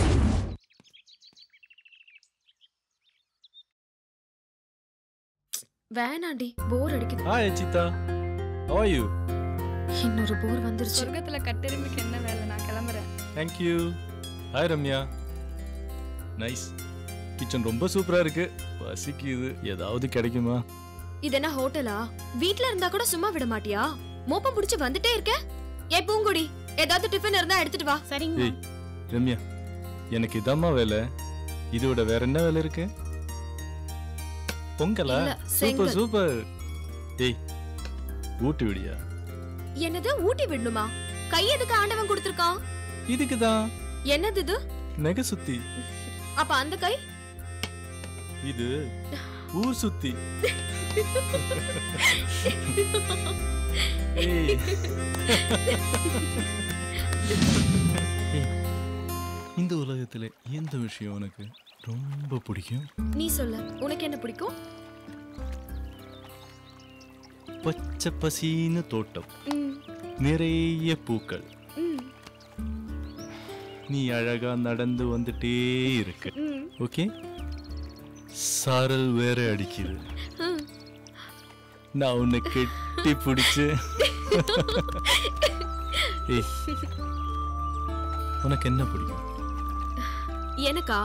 வேணாண்டி போர் அடிக்குது hi Achitha how are you இன்னொரு போர் வந்துருச்சு சொர்க்கத்துல கட்டெருமைக்கு என்ன வேலை நான் கிளம்புறேன் thank you hi Ramya nice kitchen ரொம்ப சூப்பரா இருக்கு பசிக்குது ஏதாவது கிடைக்குமா இது என்ன ஹோட்டலா வீட்ல இருந்தா கூட சும்மா விட மாட்டியா மோப்பம் புடிச்சு வந்துட்டே இருக்க ஏ பூங்குடி ஏதாவது டிஃபன் இருந்தா எடுத்துட்டு வா சரிங்க ஏய் ரம்யா எனக்கு இதாம்மா வேலை இதோட வேற என்ன வேலை இருக்கு பொங்கலா இல்ல, சூப்பர் செங்கல். சூப்பர் ஏய் ஊட்டி விடியா என்னது ஊட்டி விடணுமா கை எதுக்கு ஆண்டவன் கொடுத்திருக்கான் இதுக்கு தான் என்னது இது நெக சுத்தி அப்ப அந்த கை இது ஊர் சுத்தி ஏய். ஏய், இந்த உலகத்துல எந்த விஷயம் உனக்கு ரொம்ப பிடிக்கும் நீ சொல்லு உனக்கு என்ன பிடிக்கும் பச்சை பசீன தோட்டம் ம், நிறைய பூக்கள் ம், நீ அழகா நடந்து வந்துட்டே இருக்கு ம். ஓகே சாரல் வேற அடிக்குது ம். நான் உன்னை கெட்டி பிடிச்சு ஏய் உனக்கு என்ன பிடிக்கும் எனக்கா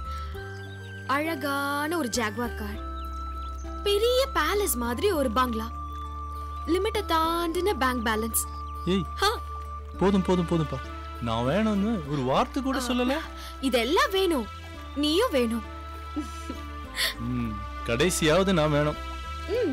அழகான ஒரு ஜாக்வார் கார் பெரிய பேலஸ் மாதிரி ஒரு பங்களா லிமிட்டை தாண்டின பேங்க் பேலன்ஸ் ஏய் போதும் போதும் போதும்பா நான் வேணும்னு ஒரு வார்த்தை கூட சொல்லல இதெல்லாம் வேணும் நீயும் வேணும் ம், கடைசியாவது நான் வேணும் ம்.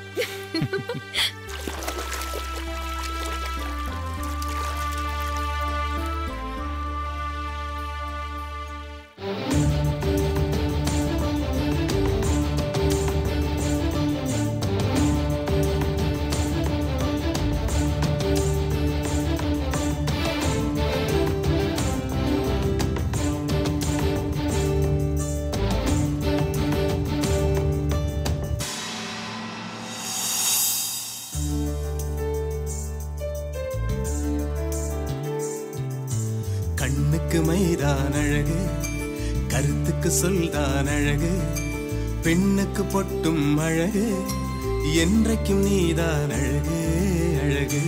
கண்ணுக்கு மைதான் அழகு கருத்துக்கு சொல்தான் அழகு பெண்ணுக்கு பொட்டும் அழகு என்றைக்கும் நீதான் அழகு அழகு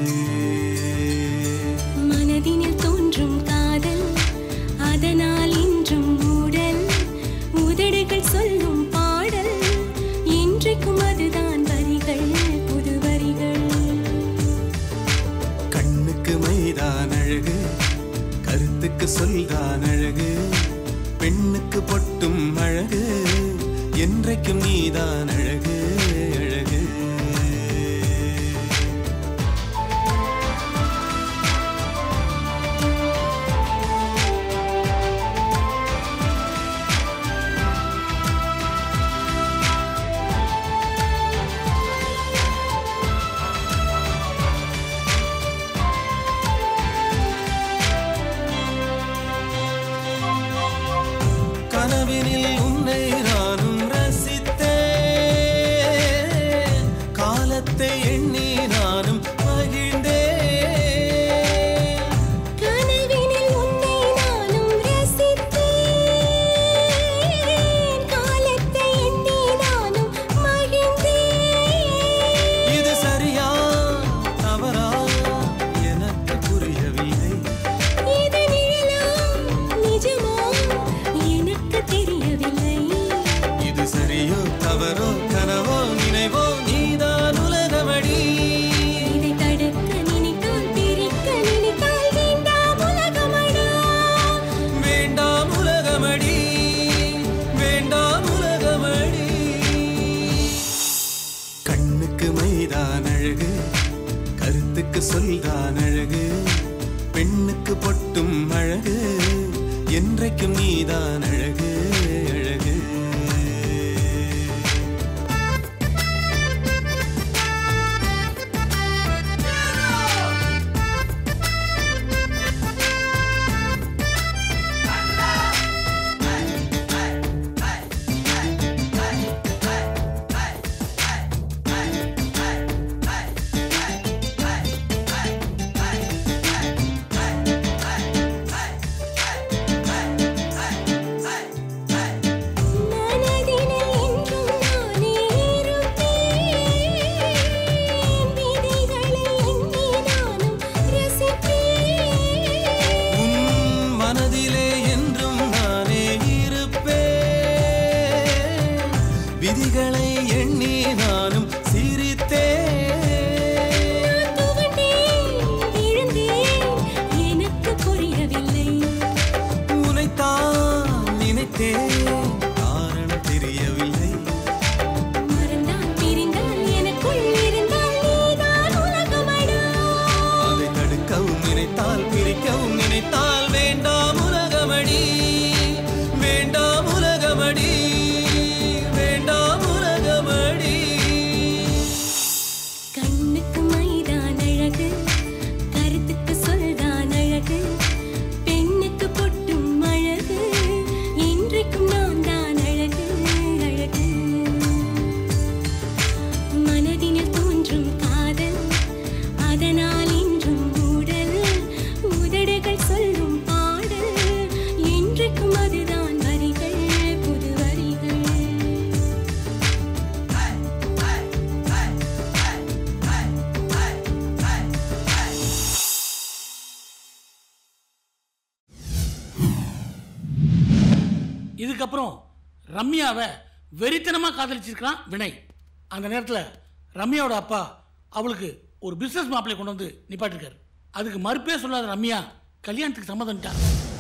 மனதினில் தோன்றும் காதல் அதனால் இன்றும் ஊடல் உதடுகள் சொல்லும் பாடல் இன்றைக்கும் அதுதான் வரிகள் புது வரிகள் கண்ணுக்கு மைதான் அழகு கருத்துக்கு சொல்தான் அழகு பெண்ணுக்கு பொட்டும் அழகு என்றைக்கும் நீதான் அழகு அழகு கனவினில் உன்னை நானும் ரசித்தேன் காலத்தை எண்ணி நானும் மகிழ்ந்தேன் கனவினில் உன்னை நானும் ரசித்தேன் காலத்தை எண்ணி நானும் மகிழ்ந்தேன் இது சரியா தவறா எனக்கு புரியவில்லை இது நிழலா நிஜமா எனக்கு தெரியவில்லை இது சரியோ தவறோ கனவோ நினைவோ நீதான் உலகமடி இதை தடுக்க நினைத்தால் பிரிக்க நினைத்தால் வேண்டாம் உலகமடா வேண்டாம் உலகமடி வேண்டாம் உலகமடி கண்ணுக்கு மைதான் அழகு கருத்துக்கு சொல்தான் அழகு பெண்ணுக்கு பொட்டும் அழகு என்றைக்கும் நீதான் அழகு அழகு விழிகளை எண்ணி நானும் சிரித்தேன் எனக்கு புரியவில்லை உனைத்தான் நினைத்தேன் காரணம் தெரியவில்லை மறந்தால் பிரிந்தால் எனக்குள் இருந்தால் நீதான் உலகமடா அதை தடுக்கவும் நினைத்தால் பிரிக்கவும் நினைத்தால் வேண்டாம் உலகமடி வேண்டாம் உலகமடி வேண்டாம் உலகமடி கண்ணுக்கு மைதான் அழகு கருத்துக்கு சொல்தான் அழகு பெண்ணுக்கு பொட்டும் அழகு இன்றைக்கும் நான் தான் அழகு அழகு மனதினில் தோன்றும் காதல் அதனால் இன்றும் ஊடல் உதடுகள் சொல்லும் பாடல் என்றைக்கும் அதுதான் வரிகள் புது வரிகள் இதுக்கப்புறம் ரம்யாவை வெறித்தனமாக காதலிச்சிருக்கிறான் வினய் அந்த நேரத்தில் ரம்யாவோட அப்பா அவளுக்கு ஒரு பிஸ்னஸ் மாப்பிளை கொண்டு வந்து நிப்பாட்டிருக்காரு அதுக்கு மறுப்பே சொல்லாத ரம்யா கல்யாணத்துக்கு சம்மதம்ட்டா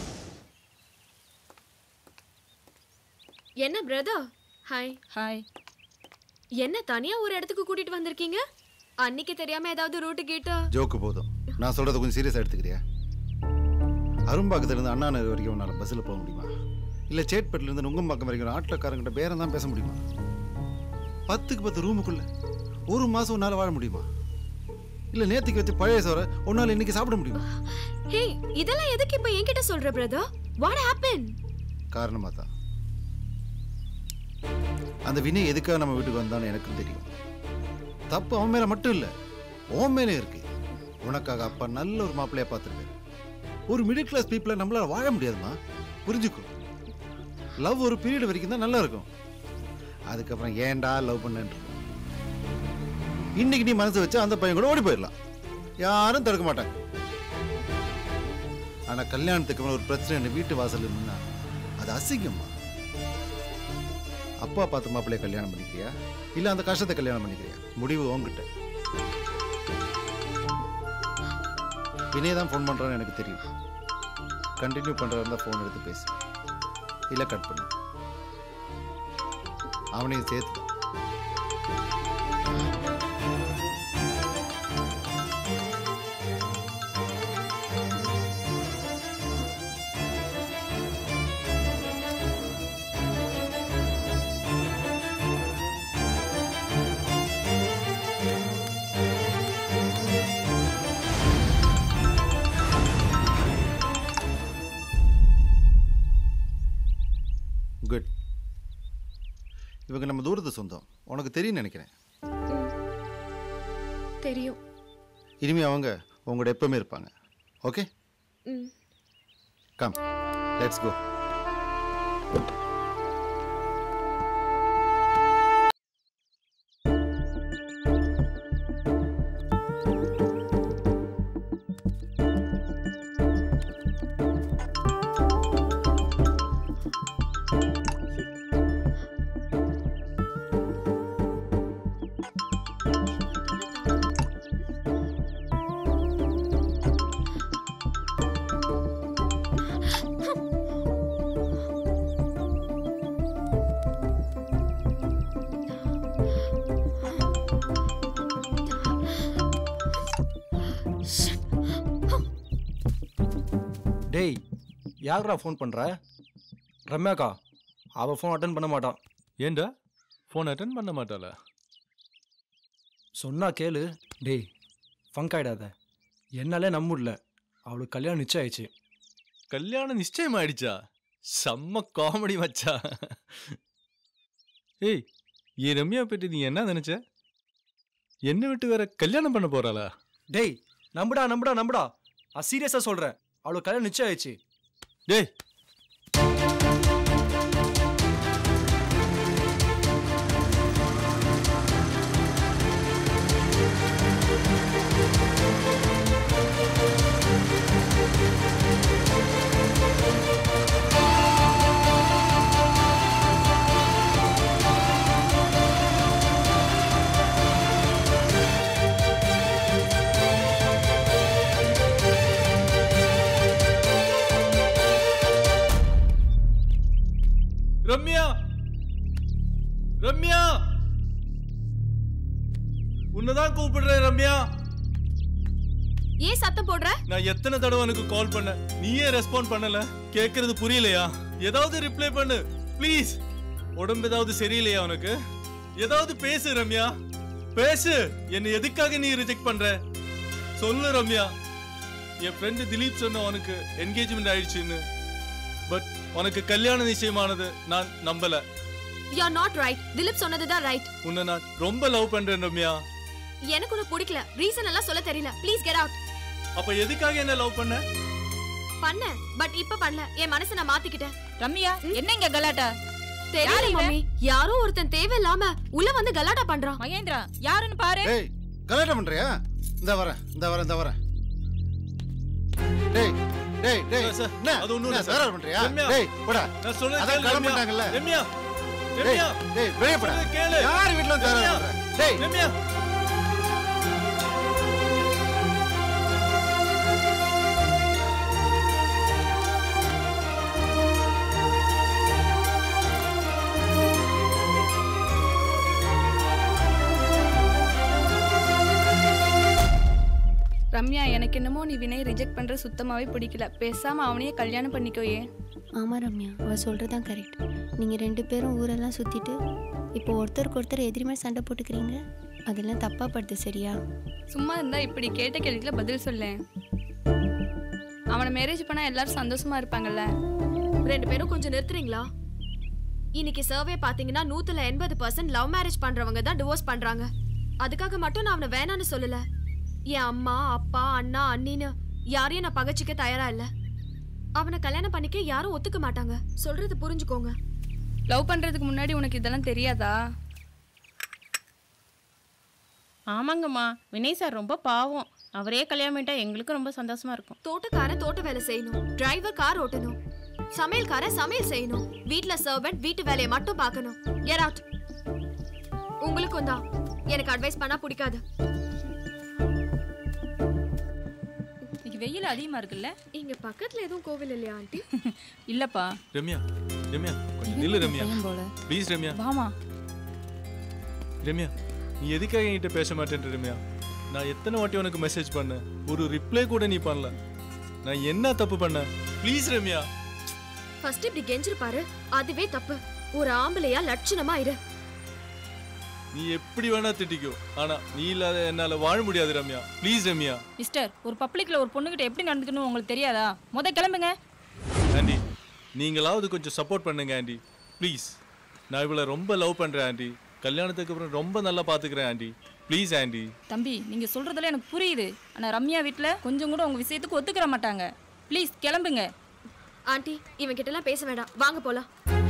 என்ன பிரதர் ஹாய் ஹாய் என்ன தனியா ஒரு இடத்துக்கு கூட்டிட்டு வந்திருக்கீங்க அன்னைக்கு தெரியாம ஏதாவது ரூட்டு கேட்டா ஜோக்கு போதும் நான் சொல்றத கொஞ்சம் சீரியஸாக எடுத்துக்கிறியா அரும்பாக்கத்துலேருந்து அண்ணா நகர் வரைக்கும் உன்னால் பஸ்ஸில் போக முடியுமா இல்லை சேட்பேட்டிலேருந்து நுங்கம்பாக்கம் வரைக்கும் ஆட்டோக்காரங்கிட்ட பேரம் தான் பேச முடியுமா பத்துக்கு பத்து ரூமுக்குள்ள ஒரு மாதம் உன்னால் வாழ முடியுமா இல்லை நேற்றுக்கு வச்சு பழைய சோறை உன்னால் இன்னைக்கு சாப்பிட முடியுமா ஹே இதெல்லாம் எதுக்கு இப்ப என்கிட்ட சொல்ற பிரதர் வாட் ஹேப்பன் காரணமாக தான் அந்த வினய் எதுக்காக நம்ம வீட்டுக்கு வந்தான்னு எனக்கும் தெரியும் தப்பு அவன் மேலே மட்டும் இல்லை உன் மேலே இருக்கு உனக்காக அப்பா நல்ல ஒரு மாப்பிள்ளையா பார்த்துருக்காரு ஒரு மிடில் கிளாஸ் பீப்புளை நம்மளால வாழ முடியாதுமா புரிஞ்சுக்கோ லவ் ஒரு பீரியட் வரைக்கும் தான் நல்லா இருக்கும் அதுக்கப்புறம் ஏன்டா லவ் பண்ணேன் இன்னைக்கு நீ மனசு வச்சா அந்த பையன் கூட ஓடி போயிடலாம் யாரும் தடுக்க மாட்டாங்க ஆனா கல்யாணத்துக்கு அப்புறம் ஒரு பிரச்சனை என்ன வீட்டு வாசல் இருந்தா அது அசிங்கம்மா அப்பா பார்த்து மாப்பிள்ளைய கல்யாணம் பண்ணிக்கிறியா இல்ல அந்த கஷ்டத்தை கல்யாணம் பண்ணிக்கிறியா முடிவு உன்கிட்ட வினய் தான் ஃபோன் பண்றான்னு எனக்கு தெரியும் கண்டினியூ பண்றதா இருந்தா ஃபோன் எடுத்து பேசு இல்ல கட் பண்ணு அவனையும் சேர்த்து தான். குட் இவங்க நம்ம தூரத்து சொந்தம் உனக்கு தெரியும் நினைக்கிறேன் தெரியும் இனிமே அவங்க உங்களோட எப்பவுமே இருப்பாங்க ஓகே ம் கம் லெட்ஸ் கோ டேய் யாருடா ஃபோன் பண்ற ரம்யாக்கா அவ ஃபோன் அட்டன் பண்ண மாட்டான் ஏண்டா ஃபோன் அட்டன் பண்ண மாட்டாளா சொன்னா கேளு டேய் ஃபங்க் ஆயிடாத என்னாலே நம்ப முடியல அவளுக்கு கல்யாணம் நிச்சயம் ஆயிடுச்சு கல்யாணம் நிச்சயம் ஆயிடுச்சா செம்ம காமெடி மச்சா ஏய் என் ரம்யா பற்றி நீ என்ன நினைச்ச என்ன விட்டு வேற கல்யாணம் பண்ண போறாளா டேய் நம்புடா நம்புடா நம்புடா நான் சீரியஸாக சொல்கிறேன் அவளுக்கு கல்யாணம் நிச்சயம் ஆயிடுச்சு டேய் ரம்யா உன்னதான் கூப்பிடுறேன் ரம்யா ஏன் சத்தம் போடுற நான் எத்தனை தடவை உனக்கு கால் பண்ண நீயே ரெஸ்பாண்ட் பண்ணல கேக்குறது புரியலையா ஏதாவது ரிப்ளை பண்ணு ப்ளீஸ் உடம்பு ஏதாவது சரியில்லையா உனக்கு ஏதாவது பேசு ரம்யா பேசு என்னை எதுக்காக நீ ரிஜெக்ட் பண்ற சொல்லு ரம்யா என் ஃப்ரெண்டு திலீப் சொன்ன உனக்கு என்கேஜ்மெண்ட் ஆயிடுச்சுன்னு பட் உனக்கு கல்யாண நிச்சயமானது நான் நம்பல you are not right Dileep சொன்னதுதான் ரைட் உன்னை நான் ரொம்ப லவ் பண்றேன் ரம்யா எனக்கு உன்னை பிடிக்கல ரீசன் எல்லாம் சொல்ல தெரியல ப்ளீஸ் கெட் அவுட் அப்ப எதுக்காக என்ன லவ் பண்ண பண்ண பட் இப்ப பண்ணல என் மனசை நான் மாத்திக்கிட்டேன் ரம்யா என்ன இங்க கலாட்டா தெரியல யார் இவன்? மம்மி யாரோ ஒருத்தன் தேவையில்லாம உள்ள வந்து கலாட்டா பண்றான் மகேந்திரா யாருன்னு பாரு ஏய் கலாட்டம் பண்றியா இந்த வரேன் இந்த வரேன் இந்த வரேன் டேய் டேய் டேய் என்ன அது ஒண்ணும் இல்ல என்ன, சார். கலாட்டம் பண்றியா ரம்யா, டேய் போடா நான் சொல்றது அதான் கேளு, கிளம்பிட்டாங்கல்ல ரம்யா. ரம்யா, டேய் ரம்யா. டேய் வெளிய போடா சொல்றது கேளு. யார் வீட்ல வந்து ரம்யா, கலாட்டம் பண்ற டேய் ரம்யா ரம்யா எனக்கு என்னமோ நீ வினய் ரிஜெக்ட் பண்ற சுத்தமாவே பிடிக்கல பேசாம அவனையே கல்யாணம் பண்ணிக்கோயே ஆமா ரம்யா அவ சொல்றதான் கரெக்ட் நீங்க ரெண்டு பேரும் ஊரெல்லாம் சுத்திட்டு இப்போ ஒருத்தருக்கு ஒருத்தர் எதிரிமே சண்டை போட்டுக்கிறீங்க அதெல்லாம் தப்பா படுது சரியா சும்மா இருந்தா இப்படி கேட்ட கேள்விக்குள்ள பதில் சொல்லேன் அவனை மேரேஜ் பண்ணா எல்லாரும் சந்தோஷமா இருப்பாங்கல்ல ரெண்டு பேரும் கொஞ்சம் நிறுத்துறீங்களா இன்னைக்கு சர்வே பாத்தீங்கன்னா நூத்துல எண்பது பர்சன்ட் லவ் மேரேஜ் பண்றவங்க தான் டிவோர்ஸ் பண்றாங்க அதுக்காக மட்டும் நான் அவனை வேணான்னு சொல்லல என் அம்மா அப்பா அண்ணா அண்ணின்னு யாரையும் நான் பகச்சிக்க தயாரா இல்ல அவனை கல்யாணம் பண்ணிக்க யாரும் ஒத்துக்க மாட்டாங்க சொல்றது புரிஞ்சுக்கோங்க லவ் பண்றதுக்கு முன்னாடி உனக்கு இதெல்லாம் தெரியாதா ஆமாங்கம்மா வினய் சார் ரொம்ப பாவம் அவரே கல்யாணம் பண்ணிட்டா எங்களுக்கும் ரொம்ப சந்தோஷமா இருக்கும் தோட்டக்காரன் தோட்ட வேலை செய்யணும் டிரைவர் கார் ஓட்டணும் சமையல்காரன் சமையல் செய்யணும் வீட்ல சர்வெண்ட் வீட்டு வேலையை மட்டும் பார்க்கணும் கெட் அவுட் உங்களுக்கும் தான் எனக்கு அட்வைஸ் பண்ணா பிடிக்காது இன்னைக்கு வெயில் அதிகமா இருக்குல்ல இங்க பக்கத்துல எதுவும் கோவில் இல்லையா ஆண்டி இல்லப்பா ரம்யா ரம்யா கொஞ்சம் நில்லு ரம்யா பையன் போல. ப்ளீஸ் ரம்யா வாமா ரம்யா நீ எதுக்காக என்கிட்ட பேச மாட்டேன்ற ரம்யா நான் எத்தனை வாட்டி உனக்கு மெசேஜ் பண்ணேன் ஒரு ரிப்ளை கூட நீ பண்ணல நான் என்ன தப்பு பண்ணேன் ப்ளீஸ் ரம்யா ஃபர்ஸ்ட் இப்படி கெஞ்சிருப்பாரு அதுவே தப்பு ஒரு ஆம்பளையா லட்சணமா இரு நீ எப்படி வேணா திட்டிக்கோ ஆனா நீ இல்லாத என்னால வாழ முடியாது ரம்யா ப்ளீஸ் ரம்யா மிஸ்டர் ஒரு பப்ளிக்ல ஒரு பொண்ணுகிட்ட எப்படி நடந்துக்கணும் உங்களுக்கு தெரியாதா முத கிளம்புங்க ஆண்டி நீங்களாவது கொஞ்சம் சப்போர்ட் பண்ணுங்க ஆண்டி ப்ளீஸ் நான் இவளை ரொம்ப லவ் பண்றேன் ஆண்டி கல்யாணத்துக்கு அப்புறம் ரொம்ப நல்லா பாத்துக்கிறேன் ஆண்டி ப்ளீஸ் ஆண்டி தம்பி நீங்க சொல்றதெல்லாம் எனக்கு புரியுது ஆனா ரம்யா வீட்ல கொஞ்சம் கூட உங்க விஷயத்துக்கு ஒத்துக்கிற மாட்டாங்க ப்ளீஸ் கிளம்புங்க ஆண்டி இவன் கிட்ட எல்லாம் பேச வேண்டாம் வாங்க போலாம்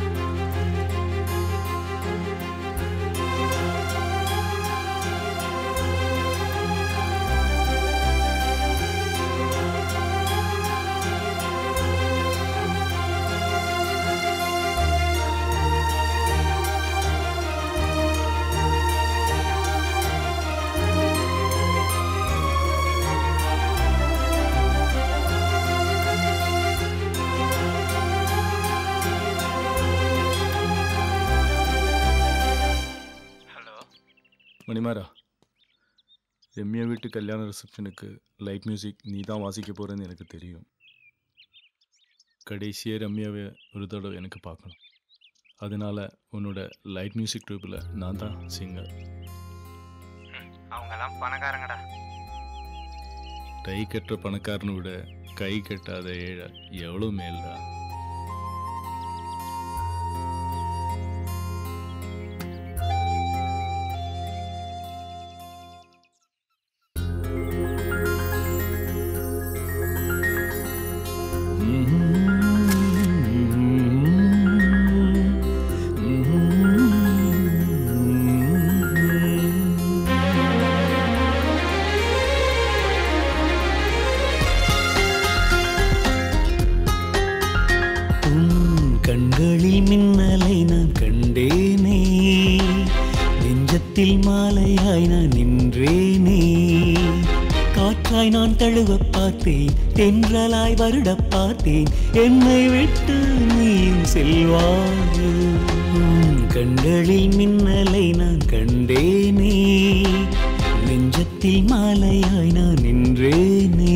மணிமாரா ரம்யா வீட்டு கல்யாண ரிசப்ஷனுக்கு லைட் மியூசிக் நீ தான் வாசிக்க போறேன்னு எனக்கு தெரியும் கடைசியே ரம்யாவை ஒரு தடவை எனக்கு பார்க்கணும் அதனால உன்னோட லைட் மியூசிக் ட்ரூப்பில் நான் தான் சிங்கர் அவங்கெல்லாம் பணக்காரங்கடா கை கட்டுற பணக்காரனை விட கை கட்டாத ஏழை எவ்வளோ மேல்டா உன் கண்களில் மின்னலை நான் கண்டேனே நெஞ்சத்தில் மாலையாய் நான் நின்றேனே காற்றாய் நான் தழுவ பார்த்தேன் தென்றலாய் வருட பார்த்தேன் என்னை விட்டு நீயும் செல்வாய் உன் கண்களில் மின்னலை நான் கண்டேனே நெஞ்சத்தில் மாலையாய் நான் நின்றேனே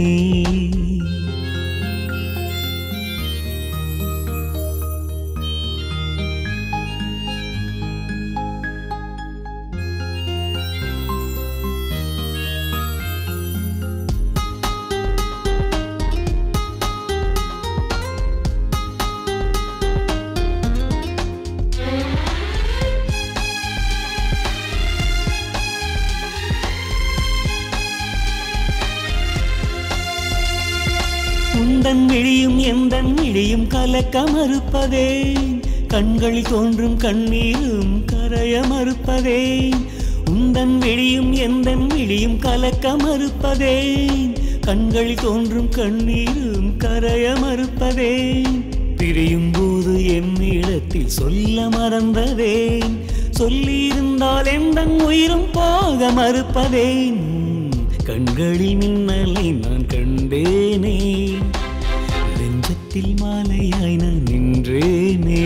உந்தன் விழியும் எந்தன் விழியும் கலக்க மறுப்பதே கண்களில் தோன்றும் கண்ணீரும் கரைய மறுப்பதே உந்தன் விழியும் எந்தன் விழியும் கலக்க மறுப்பதே கண்களில் தோன்றும் கண்ணீரும் கரைய மறுப்பதே பிரியும் போது என் இடத்தில் சொல்ல மறந்ததேன் சொல்லியிருந்தால் எந்தன் உயிரும் போக மறுப்பதேன் கண்களில் மின்னலை நான் கண்டேனே நெஞ்சத்தில் மாலையாய் நான் நின்றேனே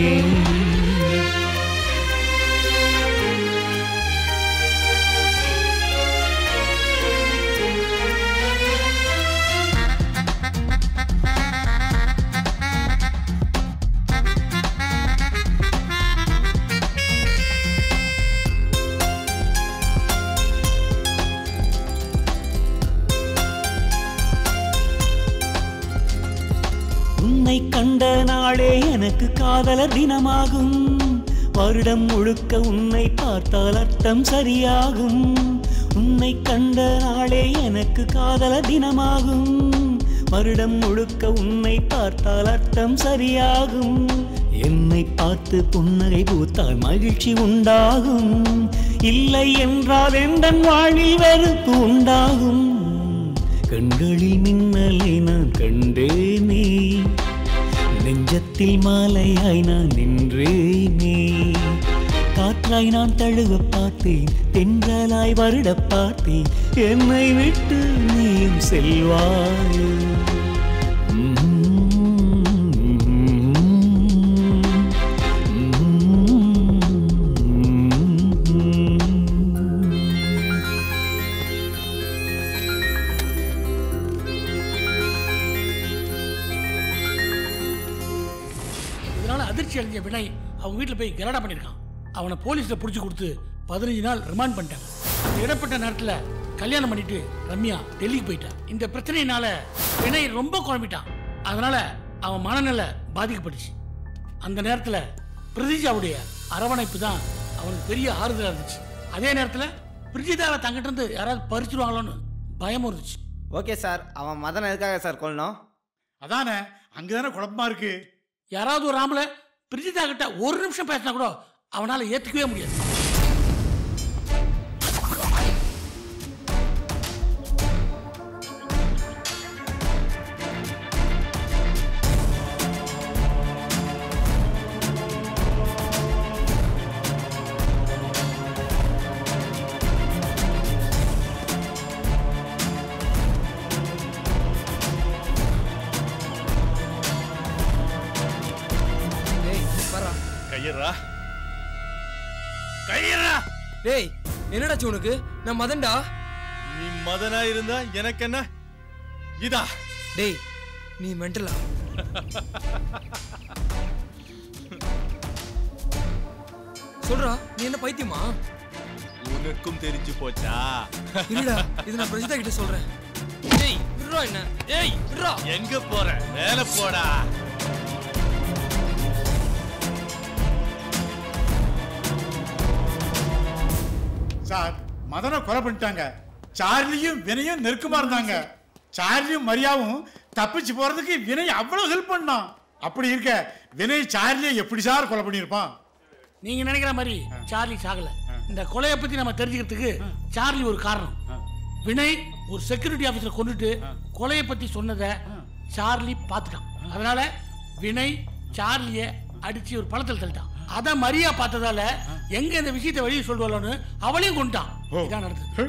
உன்னை கண்ட நாளே எனக்கு காதலர் தினமாகும் வருடம் முழுக்க உன்னை பார்த்தால் அர்த்தம் சரியாகும் உன்னை கண்ட நாளே எனக்கு காதலர் தினமாகும் வருடம் முழுக்க உன்னை பார்த்தால் அர்த்தம் சரியாகும் என்னை பார்த்து புன்னகை பூத்தால் மகிழ்ச்சி உண்டாகும் இல்லை என்றால் எந்தன் வாழ்வில் வெறுப்பு உண்டாகும் கண்களில் மின்னலை நான் கண்டேனே நெஞ்சத்தில் மாலையாய் நான் நின்றேனே காற்றாய் நான் தழுவ பார்த்தேன் தென்றலாய் வருட பார்த்தேன் என்னை விட்டு நீயும் செல்வாய் இதனால அதிர்ச்சி அடைஞ்ச வினய் அவங்க வீட்டில் போய் கலாடா பண்ணியிருக்கான் அவனை போலீஸில் பிடிச்சி கொடுத்து பதினஞ்சு நாள் ரிமாண்ட் பண்ணிட்டாங்க அந்த இடப்பட்ட நேரத்தில் கல்யாணம் பண்ணிட்டு ரம்யா டெல்லிக்கு போயிட்டான் இந்த பிரச்சனையினால வினய் ரொம்ப குழம்பிட்டான் அதனால அவன் மனநிலை பாதிக்கப்பட்டுச்சு அந்த நேரத்தில் பிரதிஜாவுடைய அரவணைப்பு தான் அவனுக்கு பெரிய ஆறுதலாக இருந்துச்சு அதே நேரத்தில் பிரிஜிதாவை தங்கிட்ட இருந்து யாராவது பறிச்சிருவாங்களோன்னு பயமும் இருந்துச்சு ஓகே சார் அவன் மதன் எதுக்காக சார் கொல்லணும் அதானே அங்கதானே குழப்பமா இருக்கு யாராவது ஒரு ஆம்பளை பிரிஜிதா கிட்ட ஒரு நிமிஷம் பேசினா கூட அவனால ஏத்துக்கவே முடியாது கையறா கையறா டேய் என்னடாச்சு உனக்கு நான் மதன்டா நீ மதனா இருந்தா எனக்கு என்ன இதா டேய் நீ மென்டலா சொல்றா நீ என்ன பைத்தியமா உனக்கும் தெரிஞ்சு போச்சா இல்லடா இது நான் பிரஜிதா கிட்ட சொல்றேன் டேய் விட்றா என்ன ஏய் விட்றா எங்க போற மேல போடா சார் மதனை கொலை பண்ணிட்டாங்க சார்லியும் வினயும் நெருக்கமா இருந்தாங்க சார்லியும் மரியாவும் தப்பிச்சு போறதுக்கு வினய் அவ்வளவு ஹெல்ப் பண்ணான் அப்படி இருக்க வினய் சார்லியை எப்படி சார் கொலை பண்ணியிருப்பான் நீங்க நினைக்கிற மாதிரி சார்லி சாகல இந்த கொலையை பத்தி நம்ம தெரிஞ்சுக்கிறதுக்கு சார்லி ஒரு காரணம் வினய் ஒரு செக்யூரிட்டி ஆபீசரை கொண்டுட்டு கொலையை பத்தி சொன்னதை சார்லி பார்த்துட்டான் அதனால வினய் சார்லிய அடிச்சு ஒரு பழத்தில் தள்ளிட்டான் அதை மரியா பார்த்ததால எங்க இந்த விஷயத்தை வெளியே சொல்லுவாளோன்னு அவளையும் கொண்டுட்டான் இதான் நடந்தது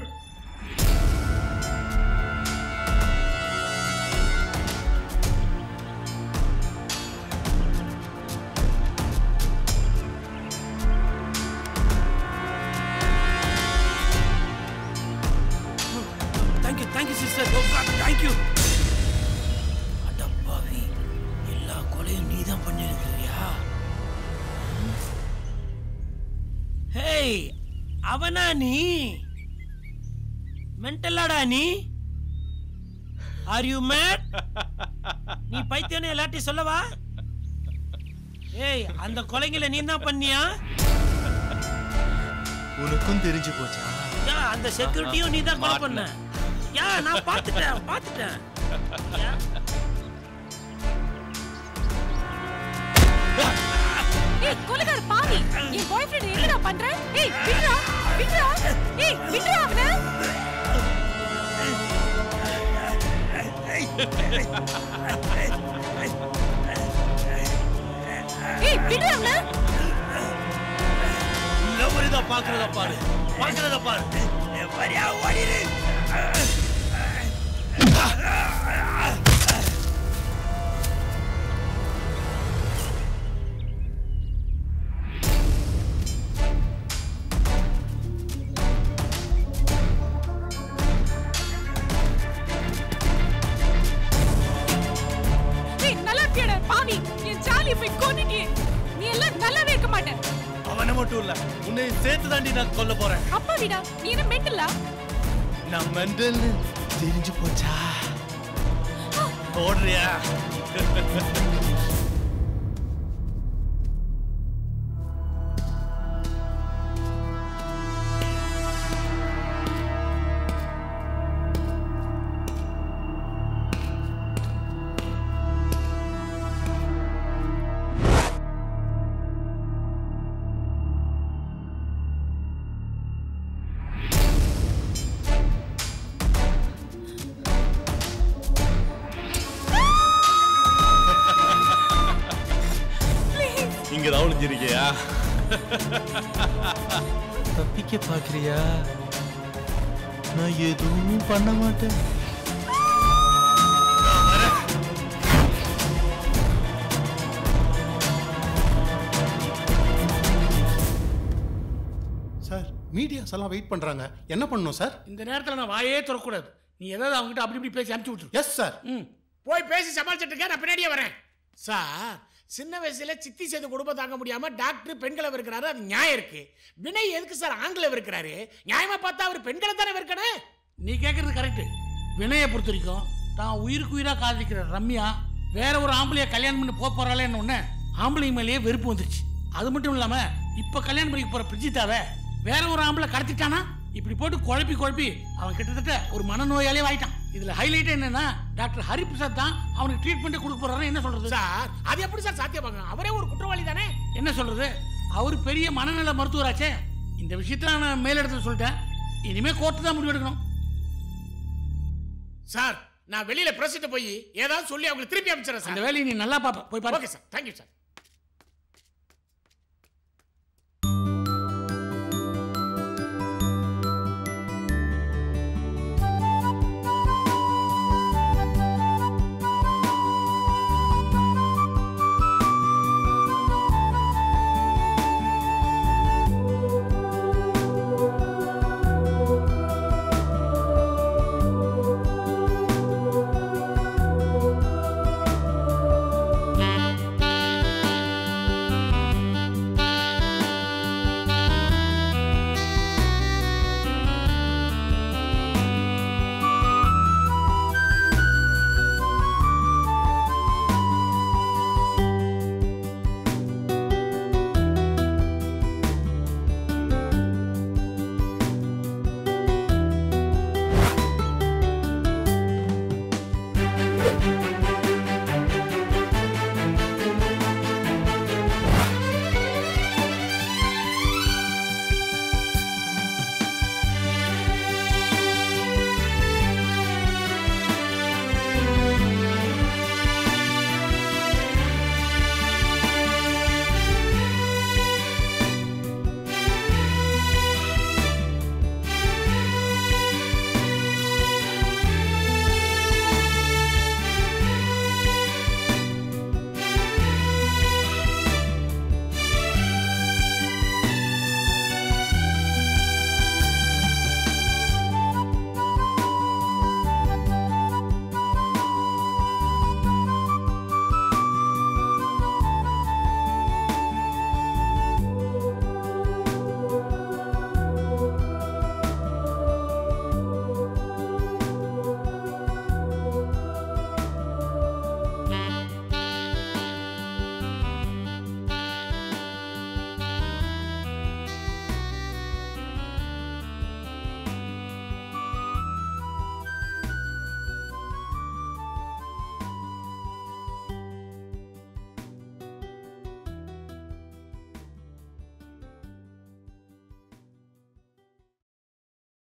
ஏய் அவனா நீ மென்டலாடா நீ ஆர் யூ மேட் நீ பைத்தியம்னு எல்லாத்தையும் சொல்லவா ஏய் அந்த கொலைங்களை நீ தான் பண்ணியா உனக்கும் தெரிஞ்சு போச்சா யா அந்த செக்யூரிட்டியும் நீ தான் கொலை பண்ண யா நான் பார்த்துட்டேன் பார்த்துட்டேன் யா. ஏய் கொலைகார பாவி என் பாய் ஃப்ரெண்ட் என்னடா பண்ற ஏய் விட்றா விட்றா ஏய் விட்றா அவன ஏய் விட்றா அவன இந்த மாதிரி தான் பார்க்கறத பாரு பார்க்கறத பாரு வரியா ஓடிடு ஏய் நல்லா இருக்கியடா பாவி என் சாலி போய் கொன்னுட்டியே நீ எல்லாம் நல்லாவே இருக்க மாட்டே அவனை மட்டும் இல்ல உன்னை சேர்த்து தாண்டி நான் கொல்ல போறேன் அப்பா விடா நீ என்ன மெண்டலா நான் மெண்டல் தெரிஞ்சு போச்சா ஓடுறியா இங்க தான் ஒளிஞ்சிருக்கியா தப்பிக்க பாக்குறியா நான் எதுவும் பண்ண மாட்டேன் சார் மீடியாஸ் எல்லாம் வெயிட் பண்றாங்க என்ன பண்ணணும் சார் இந்த நேரத்தில் நான் வாயே திறக்கக்கூடாது நீ ஏதாவது அவங்ககிட்ட அப்படி இப்படி பேசி அனுப்பிச்சு விட்டுரு எஸ் சார் ம் போய் பேசி சமாளிச்சிட்டு இருக்க நான் பின்னாடியே வரேன் சார் சின்ன வயசுல சித்தி செய்த குடும்பம் தாங்க முடியாம டாக்டர் பெண்களை வெறுக்கிறாரு அது நியாயம் இருக்கு வினய் எதுக்கு சார் ஆண்களை வெறுக்கிறாரு நியாயமா பார்த்தா அவர் பெண்களை தானே வெறுக்கணும் நீ கேட்கறது கரெக்டு வினயை பொறுத்த வரைக்கும் தான் உயிருக்கு உயிராக காதலிக்கிற ரம்யா வேற ஒரு ஆம்பளைய கல்யாணம் பண்ணி போக போறாளேன்னு ஒன்று ஆம்பளைங்க மேலேயே வெறுப்பு வந்துருச்சு அது மட்டும் இல்லாம இப்போ கல்யாணம் பண்ணிக்க போற பிரிஜிதாவை வேற ஒரு ஆம்பளை கடத்திட்டானா இப்படி போட்டு குழப்பி குழப்பி அவன் கிட்டத்தட்ட ஒரு மனநோயாலே ஆயிட்டான் இதுல ஹைலைட் என்னன்னா டாக்டர் ஹரிபிரசாத் தான் அவனுக்கு ட்ரீட்மெண்ட் கொடுக்க போறாரு என்ன சொல்றது சார் அது எப்படி சார் சாத்தியமாகும் அவரே ஒரு குற்றவாளி தானே என்ன சொல்றது அவர் பெரிய மனநல மருத்துவராச்சே இந்த விஷயத்துல நான் மேலிடத்துல சொல்லிட்டேன் இனிமே கோர்ட்டு தான் முடிவு எடுக்கணும் சார் நான் வெளியில பிரசிட்டு போய் ஏதாவது சொல்லி அவங்களுக்கு திருப்பி அமைச்சிடறேன் அந்த சார் வேலையை நீ நல்லா பாப்ப போய் பாரு ஓகே சார் தேங்க்யூ சார்